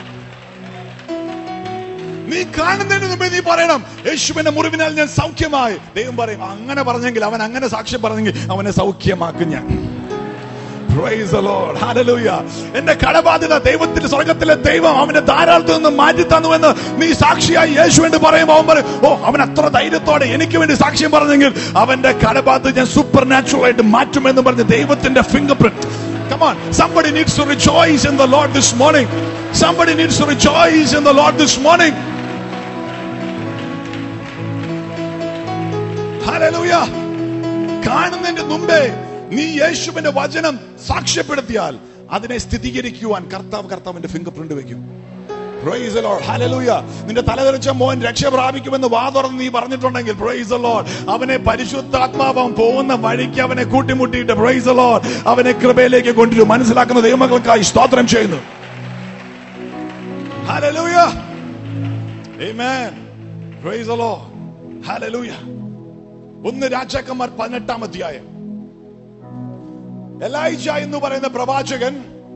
നീ കാണുന്നതിന് മുമ്പേ നീ പറയണം യേശുവിന്റെ മുറിവിനാൽ ഞാൻ സൗഖ്യമായി ദൈവം പറയും അങ്ങനെ പറഞ്ഞെങ്കിൽ അവൻ അങ്ങനെ സാക്ഷ്യം പറഞ്ഞെങ്കിൽ അവനെ സൗഖ്യമാക്കും ഞാൻ Praise the Lord. Hallelujah. എന്റെ കടബാധ്യത ദൈവത്തിന്റെ സ്വർഗത്തിലെ ദൈവം അവന്റെ ധാരാളത്തിൽ നിന്ന് മാറ്റി തന്നുവെന്ന് നീ സാക്ഷിയായി യേശു എന്ന് പറയുമ്പോൾ അവൻ പറയും ഓ അവൻ അത്ര ധൈര്യത്തോടെ എനിക്ക് വേണ്ടി സാക്ഷ്യം പറഞ്ഞെങ്കിൽ അവന്റെ കടബാധ്യത ഞാൻ സൂപ്പർ നാച്ചുറൽ ആയിട്ട് മാറ്റുമെന്ന് പറഞ്ഞ് ദൈവത്തിന്റെ fingerprint Come on, somebody needs to rejoice in the Lord this morning. Somebody needs to rejoice in the Lord this morning. Hallelujah. കാണുന്നതിന്റെ മുമ്പേ നീ യേശുവിന്റെ വചനം സാക്ഷ്യപ്പെടുത്തിയാൽ അതിനെ സ്ഥിരീകരിക്കുവാൻ കർത്താവ് കർത്താവിന്റെ ഫിംഗർ പ്രിന്റ് വെക്കും Praise the Lord. Hallelujah. നിന്റെ തലതെറിച്ച മോൻ രക്ഷ പ്രാപിക്കുമെന്ന് വാ തുറന്ന് നീ പറഞ്ഞിട്ടുണ്ടെങ്കിൽ പ്രൈസ് ലോഡ് അവനെ പരിശുദ്ധാത്മാവം പോകുന്ന വഴിക്ക് അവനെ കൂട്ടിമുട്ടിയിട്ട് പ്രൈസ് ലോഡ് അവനെ കൃപയിലേക്ക് കൊണ്ടുവരും മനസ്സിലാക്കുന്ന ദൈവമക്കൾക്കായി സ്തോത്രം ചെയ്യുന്നു Hallelujah. Amen. Praise the Lord. Hallelujah. ഒന്ന് രാജാക്കന്മാർ പതിനെട്ടാം അധ്യായം എലൈജ എന്ന് പറയുന്ന പ്രവാചകൻ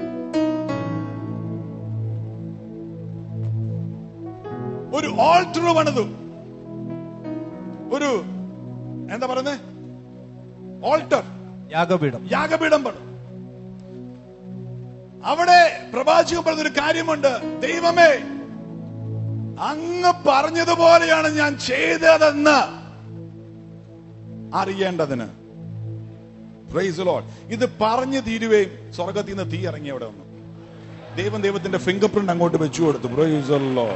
ഒരു ഓൾട്ടർ പണിതു ഒരു എന്താ പറയുന്നത് ഓൾട്ടർ യാഗപീഠം യാഗപീഠം പണിതു അവിടെ പ്രവാചകൻ പറഞ്ഞൊരു കാര്യമുണ്ട് ദൈവമേ അങ്ങ് പറഞ്ഞതുപോലെയാണ് ഞാൻ ചെയ്തതെന്ന് അറിയേണ്ടതിന് Praise the Lord. ഇത് പറഞ്ഞു തീരുകയും സ്വർഗത്തിൽ നിന്ന് തീ ഇറങ്ങി അവിടെ വന്നു ദൈവം ദൈവത്തിന്റെ ഫിംഗർ പ്രിന്റ് അങ്ങോട്ട് വെച്ചു കൊടുത്തു Praise the Lord.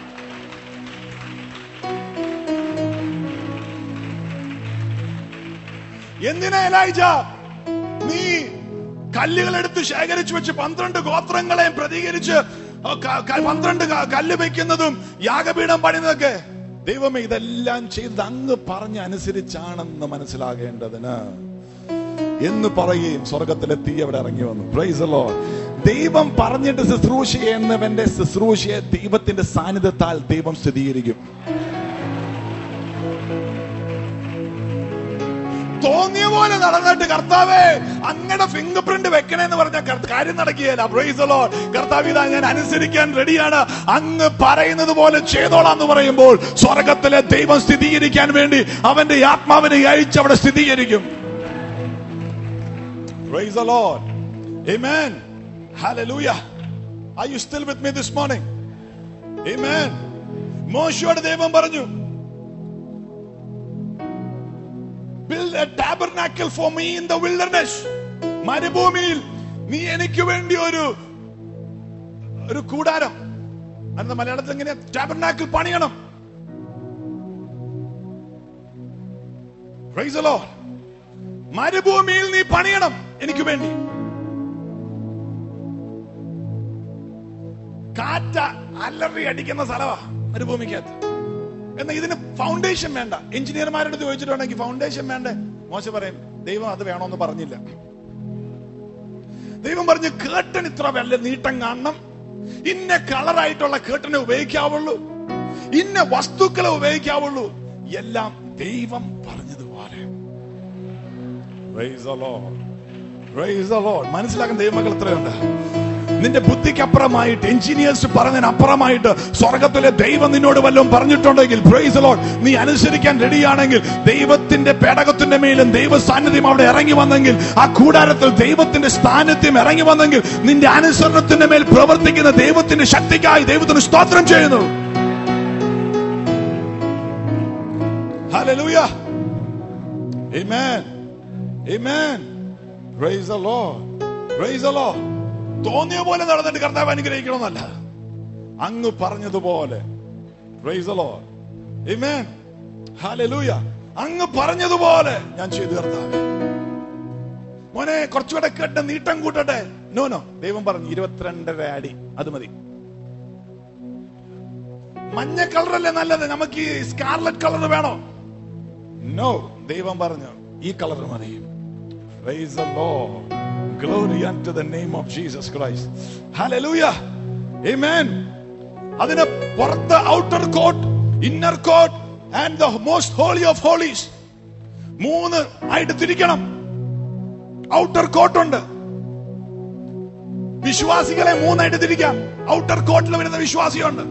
എന്തിനാ എലൈജ നീ കല്ലുകൾ എടുത്ത് ശേഖരിച്ചു വെച്ച് പന്ത്രണ്ട് ഗോത്രങ്ങളെയും പ്രതികരിച്ച് ക- ക- പന്ത്രണ്ട് ക- കല്ല് വെക്കുന്നതും യാഗപീഠം പണിയുന്നതൊക്കെ ദൈവമേ ഇതെല്ലാം ചെയ്ത് അങ്ങ് പറഞ്ഞ അനുസരിച്ചാണെന്ന് മനസ്സിലാകേണ്ടതിന് എന്ന് പറയുകയും സ്വർഗത്തിലെ തീ അവിടെ ഇറങ്ങി വന്നു പ്രൈസ് ലോ ദൈവം പറഞ്ഞിട്ട് ശുശ്രൂഷ ചെയ്യുന്നവന്റെ ശുശ്രൂഷയെ ദൈവത്തിന്റെ സാന്നിധ്യത്താൽ ദൈവം സ്ഥിരീകരിക്കും തോന്നിയ പോലെ നടന്നിട്ട് കർത്താവേ അങ്ങയുടെ ഫിംഗർ പ്രിന്റ് വെക്കണേന്ന് പറഞ്ഞ കാര്യം നടക്കുകയല്ല പ്രൈസലോ കർത്താവ് ഇതാ ഞാൻ അനുസരിക്കാൻ റെഡിയാണ് അങ്ങ് പറയുന്നത് പോലെ ചെയ്തോളാം എന്ന് പറയുമ്പോൾ സ്വർഗത്തിലെ ദൈവം സ്ഥിരീകരിക്കാൻ വേണ്ടി അവന്റെ ആത്മാവിനെ അയച്ച് അവിടെ സ്ഥിരീകരിക്കും Praise the Lord. Amen. Hallelujah. Are you still with me this morning? Amen. മോശയോട് ദൈവം പറഞ്ഞു build a tabernacle for me in the wilderness മരുഭൂമിയിൽ നീ എനിക്ക് വേണ്ടി ഒരു ഒരു കൂടാരം അന്ന് മലയാളത്തിൽ എങ്ങനെ ടാബർനാക്കിൾ പണിയണം Praise the Lord. മരുഭൂമിയിൽ നീ പണിയണം എനിക്ക് വേണ്ടി കാറ്റ അലറി അടിക്കുന്ന സ്ഥലമാ മരുഭൂമിക്കകത്ത് എന്നാ ഇതിന് ഫൗണ്ടേഷൻ വേണ്ട എഞ്ചിനീയർമാരുടെ അടുത്ത് ചോദിച്ചിട്ടുണ്ടെങ്കിൽ ഫൗണ്ടേഷൻ വേണ്ടേ മോശം പറയും ദൈവം അത് വേണമെന്ന് പറഞ്ഞില്ല ദൈവം പറഞ്ഞു കേട്ടൻ ഇത്ര വെള്ള നീട്ടം കാണണം ഇന്ന കളറായിട്ടുള്ള കേട്ടനെ ഉപയോഗിക്കാവുള്ളൂ ഇന്ന വസ്തുക്കളെ ഉപയോഗിക്കാവുള്ളൂ എല്ലാം ദൈവം പറഞ്ഞതുപോലെ Praise the Lord. Praise the Lord. മനസ്സിലാക്കുന്ന ദൈവമക്കൾ എത്രയുണ്ട് നിന്റെ ബുദ്ധിക്കപ്പുറമായിട്ട് എഞ്ചിനീയേഴ്സ് പറഞ്ഞതിന് അപ്പുറമായിട്ട് സ്വർഗത്തിലെ ദൈവം നിന്നോട് വല്ലതും പറഞ്ഞിട്ടുണ്ടെങ്കിൽ പ്രൈസ് ലോഡ് നീ അനുസരിക്കാൻ റെഡിയാണെങ്കിൽ ദൈവത്തിന്റെ പേടകത്തിന്റെ മേലും ദൈവ സാന്നിധ്യം അവിടെ ഇറങ്ങി വന്നെങ്കിൽ ആ കൂടാരത്തിൽ ദൈവത്തിന്റെ സാന്നിധ്യം ഇറങ്ങി വന്നെങ്കിൽ നിന്റെ അനുസരണത്തിന്റെ മേൽ പ്രവർത്തിക്കുന്ന ദൈവത്തിന്റെ ശക്തിക്കായി ദൈവത്തിന് സ്തോത്രം ചെയ്യുന്നു Hallelujah. Amen. Amen. Praise the Lord. Praise the Lord. തോന്നിയ പോലെ നടന്നിട്ട് കർത്താവ് അനുഗ്രഹിക്കണമെന്നല്ല അങ്ങ് പറഞ്ഞതുപോലെ Praise the Lord. Amen. Hallelujah. അങ്ങ് പറഞ്ഞതുപോലെ ഞാൻ ചെയ്തു കർത്താവ് മോനെ കുറച്ചുകൂടെ കേട്ട് നീട്ടം കൂട്ടട്ടെ നോ നോ ദൈവം പറഞ്ഞു ഇരുപത്തിരണ്ടര അടി അത് മതി മഞ്ഞ കളറല്ലേ നല്ലത് നമുക്ക് ഈ സ്കാർലറ്റ് കളർ വേണോ നോ ദൈവം പറഞ്ഞു ഈ കളർ മതി Praise the Lord. Glory unto the name of Jesus Christ. Hallelujah. Amen. അതിന് പുറത്ത് outer coat inner coat and the most holy of holies മൂന്ന് ആയിട്ട് തിരിക്കണം ഔട്ടർ കോട്ട് ഉണ്ട് വിശ്വാസികളെ മൂന്നായിട്ട് തിരിക്കാം ഔട്ടർ കോട്ടിൽ വരുന്ന വിശ്വാസിയുണ്ട്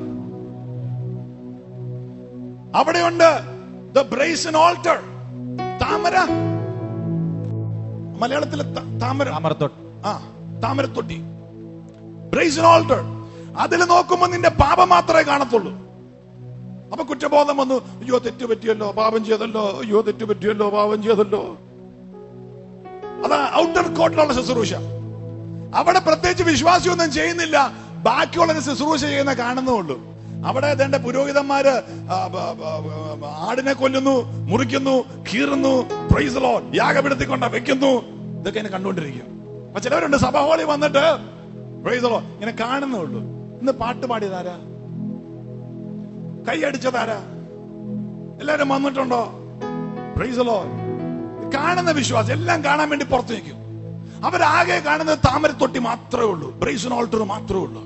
അവിടെയുണ്ട് ദ ബ്രേസൻ ഓൾട്ടർ താമര മലയാളത്തിലെ ത- താമര അമർത്തോട്ട് ആ താമരത്തൊട്ടി ബ്രേസൻ ഓൾട്ടർ അതിൽ നോക്കുമ്പോ നിന്റെ പാപം മാത്രമേ കാണത്തുള്ളൂ അപ്പൊ കുറ്റബോധം വന്നു അയ്യോ തെറ്റ് പറ്റിയല്ലോ പാപം ചെയ്തല്ലോ അയ്യോ തെറ്റ് പറ്റിയല്ലോ പാപം ചെയ്തല്ലോ അതാ ഔട്ടർ കോട്ടിലുള്ള ശുശ്രൂഷ അവിടെ പ്രത്യേകിച്ച് വിശ്വാസിയൊന്നും ചെയ്യുന്നില്ല ബാക്കിയുള്ള ശുശ്രൂഷ ചെയ്യുന്ന കാണുന്നുള്ളൂ അവിടെ അതേണ്ട പുരോഹിതന്മാര് ആ, ബ- ബ- ബ- ആടിനെ കൊല്ലുന്നു മുറിക്കുന്നു കീറുന്നു പ്രൈസലോ യാഗപീഠത്തിൽ കൊണ്ട വെക്കുന്നു ഇതൊക്കെ ഇങ്ങനെ കണ്ടുകൊണ്ടിരിക്കും അപ്പൊ ചിലവരുണ്ട് സഭ ഹോളി വന്നിട്ട് പ്രൈസലോ ഇങ്ങനെ കാണുന്നുള്ളൂ ഇന്ന് പാട്ട് പാടിയതാരാ കൈയടിച്ചതാരാ എല്ലാരും വന്നിട്ടുണ്ടോ പ്രൈസലോ കാണുന്ന വിശ്വാസം എല്ലാം കാണാൻ വേണ്ടി പുറത്തു നിൽക്കും അവരാകെ കാണുന്നത് താമരത്തൊട്ടി മാത്രമേ ഉള്ളൂ ബ്രേസൺ ഓൾട്ടർ മാത്രമേ ഉള്ളൂ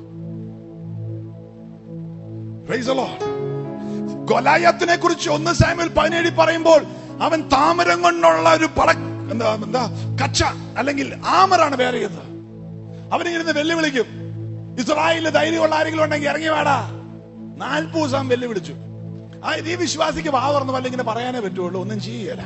Praise the Lord. ഗൊലായത്തിനെ കുറിച്ച് ഒന്ന് സാമ്യൽ പതിനേഴ് പറയുമ്പോൾ അവൻ താമരം കൊണ്ടുള്ള ഒരു പട എന്താ എന്താ കച്ച അല്ലെങ്കിൽ ആമറാണ് വേറെ ചെയ്തത് അവനിങ്ങനെ വെല്ലുവിളിക്കും ഇസ്രായേലിൽ ധൈര്യമുള്ള ആരെങ്കിലും ഉണ്ടെങ്കിൽ ഇറങ്ങി വേടാ നാൽപ്പത് ദിവസം വെല്ലുവിളിച്ചു ആ ഈ വിശ്വാസിക്ക് വാ തുറന്ന് വല്ല ഇങ്ങനെ പറയാനേ പറ്റുള്ളൂ ഒന്നും ചെയ്യല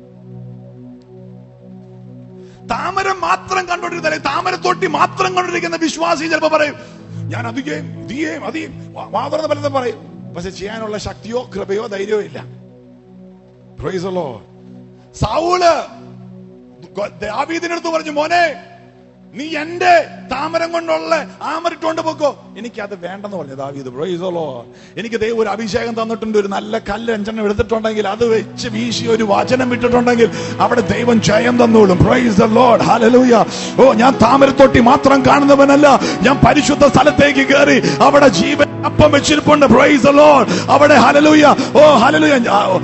താമരം മാത്രം കണ്ടോണ്ടിരുന്ന താമരത്തൊട്ടി മാത്രം കണ്ടോണ്ടിരിക്കുന്ന വിശ്വാസി ചിലപ്പോ പറയും ഞാൻ അധികം ഇതിയേം അധികം വാ തുറന്ന് പലതും പറയും പക്ഷെ ചെയ്യാനുള്ള ശക്തിയോ കൃപയോ ധൈര്യമോ ഇല്ല Praise the Lord. സൗള് ദാവീദിനടുത്ത് പറഞ്ഞു മോനെ നീ എന്റെ താമരം കൊണ്ടുള്ള ആമരിട്ടുകൊണ്ട് പോക്കോ എനിക്ക് അത് വേണ്ടെന്ന് പറഞ്ഞു ദാവീദ് Praise the Lord. എനിക്ക് ദൈവം ഒരു അഭിഷേകം തന്നിട്ടുണ്ട് ഒരു നല്ല കല്ല് അഞ്ചെണ്ണം എടുത്തിട്ടുണ്ടെങ്കിൽ അത് വെച്ച് വീശി ഒരു വചനം വിട്ടിട്ടുണ്ടെങ്കിൽ അവിടെ ദൈവം ജയം തന്നോളും പ്രൈസ് ദ ലോർഡ് ഹല്ലേലൂയ ഓ ഞാൻ താമരത്തൊട്ടി മാത്രം കാണുന്നവനല്ല ഞാൻ പരിശുദ്ധ സ്ഥലത്തേക്ക് കയറി അവിടെ ജീവൻ അപ്പം വെച്ചിരിപ്പുണ്ട് പ്രൈസ് ദ ലോർഡ് അവിടെ ഹല്ലേലൂയ ഓ ഹല്ലേലൂയ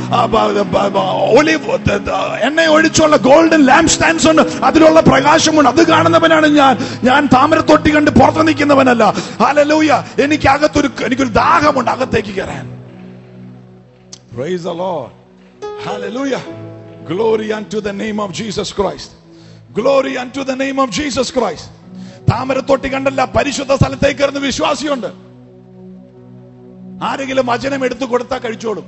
ഒലിവ് എണ്ണ ഒഴിച്ചുള്ള ഗോൾഡൻ ലാംപ് സ്റ്റാൻഡ്സ് ഉണ്ട് അതിലുള്ള പ്രകാശമുണ്ട് അത് കാണുന്നവനാണ് ഞാൻ ഞാൻ താമരത്തൊട്ടി കണ്ട് പുറത്ത് നിൽക്കുന്നവനല്ല ഹല്ലേലൂയ എനിക്ക് അകത്തൊരു എനിക്കൊരു ദാഹമുണ്ട് അകത്തേക്ക് കയറാൻ praise the Lord hallelujah glory unto the name of Jesus Christ glory unto the name of Jesus Christ താമരത്തൊട്ടി കണ്ടല്ല പരിശുദ്ധ സ്ഥലത്തേക്ക് കയറുന്ന വിശ്വാസിയുണ്ട് ആരെങ്കിലും വചനം എടുത്തു കൊടുത്താൽ കഴിച്ചോളും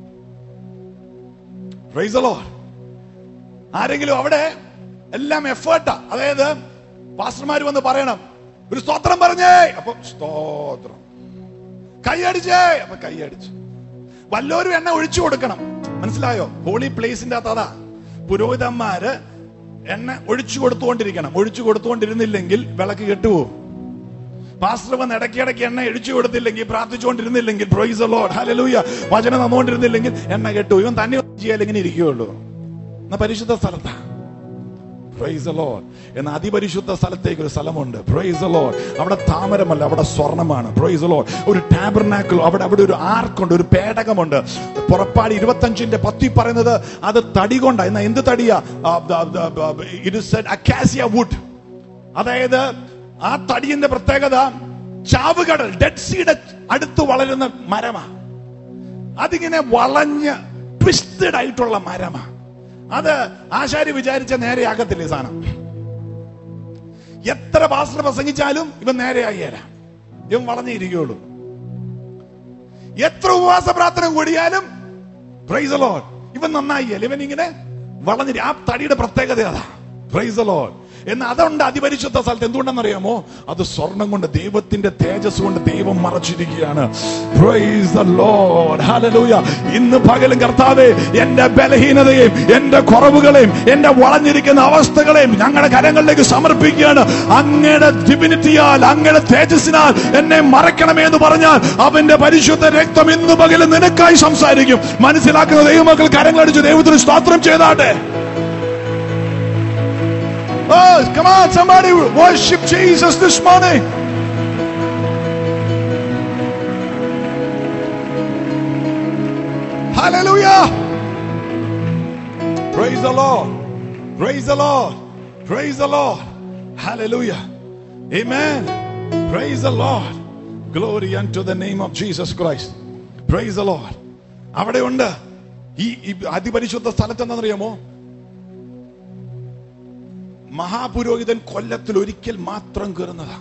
Praise the Lord. ആരെങ്കിലും അവിടെ എല്ലാം എഫേർട്ടാ അതായത് പാസ്റ്റർമാർ വന്ന് പറയണം ഒരു സ്തോത്രം പറഞ്ഞേ അപ്പൊ സ്തോത്രം കൈയടിച്ചേ അപ്പൊ കൈയടിച്ചു വല്ലോരും എണ്ണ ഒഴിച്ചു കൊടുക്കണം മനസ്സിലായോ ഹോളി പ്ലേസിന്റെ അകത്ത് അതാ പുരോഹിതന്മാര് എണ്ണ ഒഴിച്ചു കൊടുത്തുകൊണ്ടിരിക്കണം ഒഴിച്ചു കൊടുത്തുകൊണ്ടിരുന്നില്ലെങ്കിൽ വിളക്ക് കെട്ടുപോകും പാസ്റ്റർ വന്ന് ഇടയ്ക്കിടയ്ക്ക് എണ്ണ ഒഴിച്ചു കൊടുത്തില്ലെങ്കിൽ പ്രാർത്ഥിച്ചുകൊണ്ടിരുന്നില്ലെങ്കിൽ പ്രൊയ്സ് ലോഡ് ഹല്ലേലൂയ വചനം തന്നുകൊണ്ടിരുന്നില്ലെങ്കിൽ എണ്ണ കെട്ടു ഇവൻ തന്നെ ഒന്നും ചെയ്യാൻ ഇങ്ങനെ ഇരിക്കുകയുള്ളൂ എന്നാ പരിശുദ്ധ സ്ഥലത്താ പ്രൈസ് ലോഡ് എന്ന അതിപരിശുദ്ധ സ്ഥലത്തേക്ക് ഒരു സ്ഥലമുണ്ട് പ്രൈസ് ലോഡ് അവിടെ താമരമല്ല അവിടെ സ്വർണമാണ് പ്രൈസ് ലോഡ് ഒരു ടാബർനാക്കിൾ അവിടെ അവിടെ ഒരു ആർക്കുണ്ട് ഒരു പേടകമുണ്ട് പുറപ്പാട് ഇരുപത്തഞ്ചിന്റെ പത്തി പറയുന്നത് അത് തടി കൊണ്ടാ എന്നാ എന്ത് തടിയാ ഇറ്റ് അക്കാസിയ വുഡ് അതായത് ആ തടിയുടെ പ്രത്യേകത ചാവുകടൽ ഡെഡ് സീയുടെ അടുത്ത് വളരുന്ന മരമാ അതിങ്ങനെ വളഞ്ഞ് ട്വിസ്റ്റഡ് ആയിട്ടുള്ള മരമാ അത് ആശാരി വിചാരിച്ച നേരെ ആകത്തില്ല ഈ സാധനം എത്ര പാസ്റ്റർ പ്രസംഗിച്ചാലും ഇവൻ നേരെ ആയില്ല ഇവൻ വളഞ്ഞിരിക്കുകയുള്ളൂ എത്ര ഉപവാസ പ്രാർത്ഥന കൂടിയാലും പ്രൈസ് ലോഡ് ഇവൻ നന്നായില്ല ഇവൻ ഇങ്ങനെ വളഞ്ഞിരി ആ തടിയുടെ പ്രത്യേകത അതാ പ്രൈസ് ലോഡ് എന്ന് അതുണ്ട് അതിപരിശുദ്ധ സ്ഥലത്ത് എന്തുകൊണ്ടെന്നറിയാമോ അത് സ്വർണം കൊണ്ട് ദൈവത്തിന്റെ തേജസ് കൊണ്ട് ദൈവം മറച്ചിരിക്കുകയാണ് Praise the Lord. Hallelujah. ഇന്ന് പകലും കർത്താവെ എന്റെ ബലഹീനതയെയും എന്റെ കുറവുകളെയും എന്റെ വളഞ്ഞിരിക്കുന്ന അവസ്ഥകളെയും ഞങ്ങളുടെ കരങ്ങളിലേക്ക് സമർപ്പിക്കുകയാണ് അങ്ങയുടെ ഡിവിനിറ്റിയാൽ അങ്ങയുടെ തേജസ്സിനാൽ എന്നെ മറക്കണമേ എന്ന് പറഞ്ഞാൽ അവന്റെ പരിശുദ്ധ രക്തം ഇന്ന് പകലും നിനക്കായി സംസാരിക്കും മനസ്സിലാക്കുന്ന ദൈവമക്കൾ കരങ്ങളടിച്ച് ദൈവത്തിന് സ്തോത്രം ചെയ്താട്ടെ Oh, come on, somebody worship Jesus this morning. Hallelujah. Praise the Lord. Praise the Lord. Praise the Lord. Hallelujah. Amen. Praise the Lord. Glory unto the name of Jesus Christ. Praise the Lord. അവിടെ ഉണ്ട് ഈ ഈ അതിപരിശുദ്ധ സ്ഥലത്ത് എന്താണെന്നറിയാമോ മഹാപുരോഹിതൻ കൊല്ലത്തിൽ ഒരിക്കൽ മാത്രം കയറുന്നതാ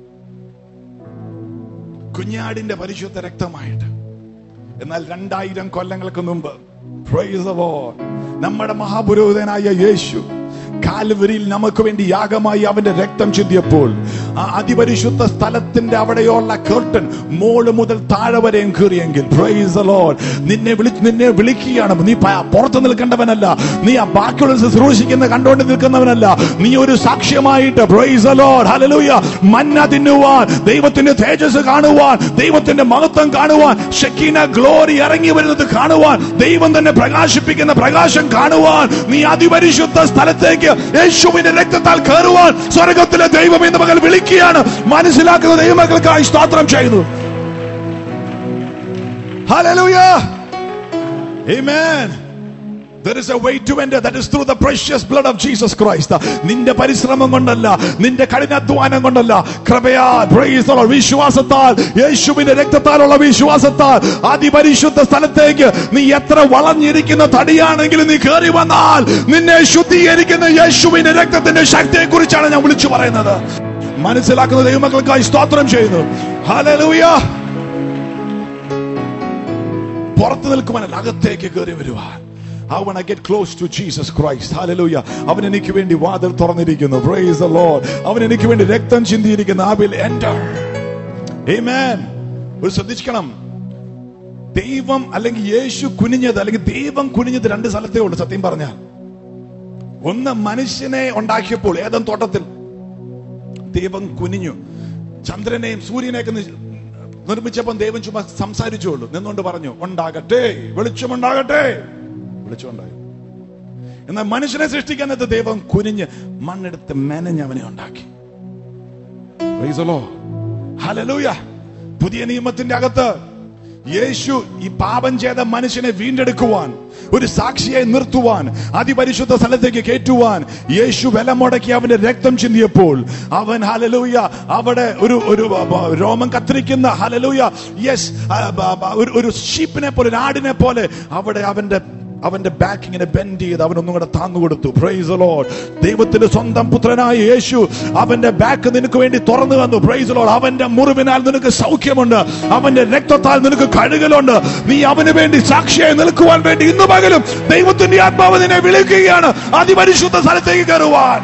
കുഞ്ഞാടിന്റെ പരിശുദ്ധ രക്തമായിട്ട് എന്നാൽ രണ്ടായിരം കൊല്ലങ്ങൾക്ക് മുമ്പ് Praise the Lord. നമ്മുടെ മഹാപുരോഹിതനായ യേശു കാൽവരിയിൽ നമുക്ക് വേണ്ടി യാഗമായി അവന്റെ രക്തം ചിന്തിയപ്പോൾ ആ അതിപരിശുദ്ധ സ്ഥലത്തിന്റെ അവിടെയുള്ള കേർട്ടൻ മോള് മുതൽ താഴെ വരെയും കീറിയെങ്കിൽ പ്രൈസ് the Lord. നിന്നെ വിളി നിന്നെ വിളിക്കുകയാണ് നീ പ- പുറത്ത് നിൽക്കേണ്ടവനല്ല നീ ആ ബാക്കിയുള്ള ശുശ്രൂഷിക്കുന്ന കണ്ടുകൊണ്ട് നിൽക്കുന്നവനല്ല നീ ഒരു സാക്ഷ്യമായിട്ട് പ്രൈസ് the Lord. Hallelujah. മന്ന തിന്നുവാൻ ദൈവത്തിന്റെ തേജസ് കാണുവാൻ ദൈവത്തിന്റെ മഹത്വം കാണുവാൻ ഷക്കീന ഗ്ലോറി ഇറങ്ങി വരുന്നത് കാണുവാൻ ദൈവം തന്നെ പ്രകാശിപ്പിക്കുന്ന പ്രകാശം കാണുവാൻ നീ അതിപരിശുദ്ധ സ്ഥലത്തേക്ക് യേശുവിന്റെ രക്തത്താൽ കയറുവാൻ സ്വർഗത്തിലെ ദൈവം എന്ന് മകൾ വിളിക്കുകയാണ് മനസ്സിലാക്കുന്ന ദൈവമക്കൾക്കായി സ്തോത്രം ചെയ്യുന്നു Hallelujah. Amen. There is a way to enter that is through the precious blood of Jesus Christ. നിന്റെ പരിശ്രമം കൊണ്ടല്ല നിന്റെ കഠിനാധ്വാനം കൊണ്ടല്ല കൃപയാൽ praise the Lord, വിശ്വാസത്താൽ യേശുവിന്റെ രക്തത്താലുള്ള വിശ്വാസത്താൽ അതിപരിശുദ്ധ സ്ഥലത്തേക്ക് നീ എത്ര വളഞ്ഞിരിക്കുന്ന തടിയാണെങ്കിലും നീ കയറി വന്നാൽ നിന്നെ ശുദ്ധീകരിക്കുന്ന യേശുവിന്റെ രക്തത്തിന്റെ ശക്തിയെ കുറിച്ചാണ് ഞാൻ വിളിച്ചു പറയുന്നത് മനസ്സിലാക്കുന്ന ദൈവമക്കൾക്കായി സ്തോത്രം ചെയ്യുന്നു ഹല്ലേലൂയ പുറത്തു നിൽക്കുവാനല്ല അകത്തേക്ക് കയറി വരുവാൻ I want to get close to Jesus Christ. Hallelujah. അവൻ എനിക്ക് വേണ്ടി വാതിൽ തുറന്നിരിക്കുന്നു. Praise the Lord. അവൻ എനിക്ക് വേണ്ടി രക്തം ചിന്തിയിരിക്കുന്നു. I will enter. Amen. ഒരു ശ്രദ്ധിക്കണം ദൈവം അല്ലെങ്കിൽ യേശു കുനിഞ്ഞത് അല്ലെങ്കിൽ ദൈവം കുനിഞ്ഞത് രണ്ട് സ്ഥലത്തേ ഉള്ളൂ സത്യം പറഞ്ഞാൽ ഒന്ന് മനുഷ്യനെ ഉണ്ടാക്കിയപ്പോൾ ഏതൻ തോട്ടത്തിൽ ദൈവം കുനിഞ്ഞു ചന്ദ്രനെയും സൂര്യനെയൊക്കെ നി- നിർമ്മിച്ചപ്പോൾ ദൈവം ചുമ്മാ സംസാരിച്ചുള്ളൂ നിന്നുകൊണ്ട് പറഞ്ഞു ഉണ്ടാകട്ടെ വെളിച്ചമുണ്ടാകട്ടെ വെളിച്ചമുണ്ടായി എന്നാൽ മനുഷ്യനെ സൃഷ്ടിക്കാൻ നേരത്ത് ദൈവം കുനിഞ്ഞ് മണ്ണെടുത്ത് മെനഞ്ഞ് അവനെ ഉണ്ടാക്കി Praise the Lord. Hallelujah. പുതിയ നിയമത്തിന്റെ അകത്ത് യേശു ഈ പാപം ചെയ്ത മനുഷ്യനെ വീണ്ടെടുക്കുവാൻ ഒരു സാക്ഷിയായി നിർത്തുവാൻ അതിപരിശുദ്ധ സ്ഥലത്തേക്ക് കയറ്റുവാൻ യേശു വില മുടക്കി അവന്റെ രക്തം ചിന്തിയപ്പോൾ അവൻ ഹലലൂയ അവിടെ ഒരു ഒരു ബ- ബ- രോമം കത്തിരിക്കുന്ന ഹലലൂയ യെസ് ഒരു ഷീപ്പിനെ പോലെ ഒരു ആടിനെ പോലെ അവിടെ അവന്റെ അവന്റെ ബാക്ക് ഇങ്ങനെ ബെൻഡ് ചെയ്ത് അവൻ ഒന്നും കൂടെ താന്നു കൊടുത്തു പ്രൈസ് ലോഡ് ദൈവത്തിന്റെ സ്വന്തം പുത്രനായ യേശു അവന്റെ ബാക്ക് നിനക്ക് വേണ്ടി തുറന്നു തന്നു പ്രൈസ് ലോഡ് അവന്റെ മുറിവിനാൽ നിനക്ക് സൗഖ്യമുണ്ട് അവന്റെ രക്തത്താൽ നിനക്ക് കഴുകലുണ്ട് നീ അവന് വേണ്ടി സാക്ഷിയായി നിൽക്കുവാൻ വേണ്ടി ഇന്ന് പകലും ദൈവത്തിന്റെ ആത്മാവ് നിന്നെ വിളിക്കുകയാണ് അതിപരിശുദ്ധ സ്ഥലത്തേക്ക് കയറുവാൻ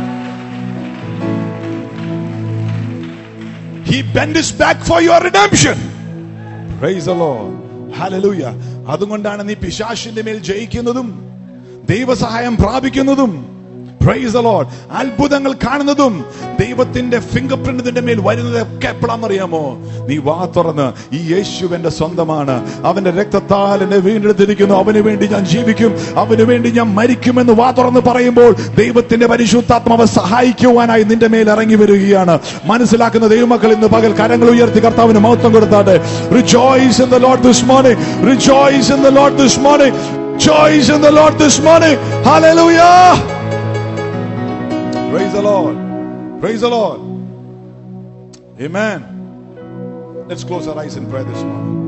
He bent his back for your redemption. Praise the Lord. Hallelujah. അതുകൊണ്ടാണ് നീ പിശാശിന്റെ മേൽ ജയിക്കുന്നതും ദൈവസഹായം പ്രാപിക്കുന്നതും Praise the Lord. അത്ഭുതങ്ങൾ കാണുന്നതും ദൈവത്തിന്റെ ഫിംഗർ പ്രിന്റ് നിന്റെ മേൽ വരുന്നത് ഒക്കെ എപ്പോഴാണെന്നറിയാമോ നീ വാ തുറന്ന് ഈ യേശു എന്റെ സ്വന്തമാണ് അവന്റെ രക്തത്താൽ എന്നെ വീണ്ടെടുത്തിരിക്കുന്നു അവന് വേണ്ടി ഞാൻ ജീവിക്കും അവന് വേണ്ടി ഞാൻ മരിക്കുമെന്ന് വാ തുറന്ന് പറയുമ്പോൾ ദൈവത്തിന്റെ പരിശുദ്ധാത്മാവ് സഹായിക്കുവാനായി നിന്റെ മേൽ ഇറങ്ങി വരികയാണ് മനസ്സിലാക്കുന്ന ദൈവമക്കൾ ഇന്ന് പകൽ കരങ്ങൾ ഉയർത്തി കർത്താവിന് മഹത്വം കൊടുത്താട്ടെ rejoice in the Lord this morning rejoice in the Lord this morning Joys in the Lord this morning. Hallelujah. Praise the Lord. Praise the Lord. Amen. Let's close our eyes in prayer this morning.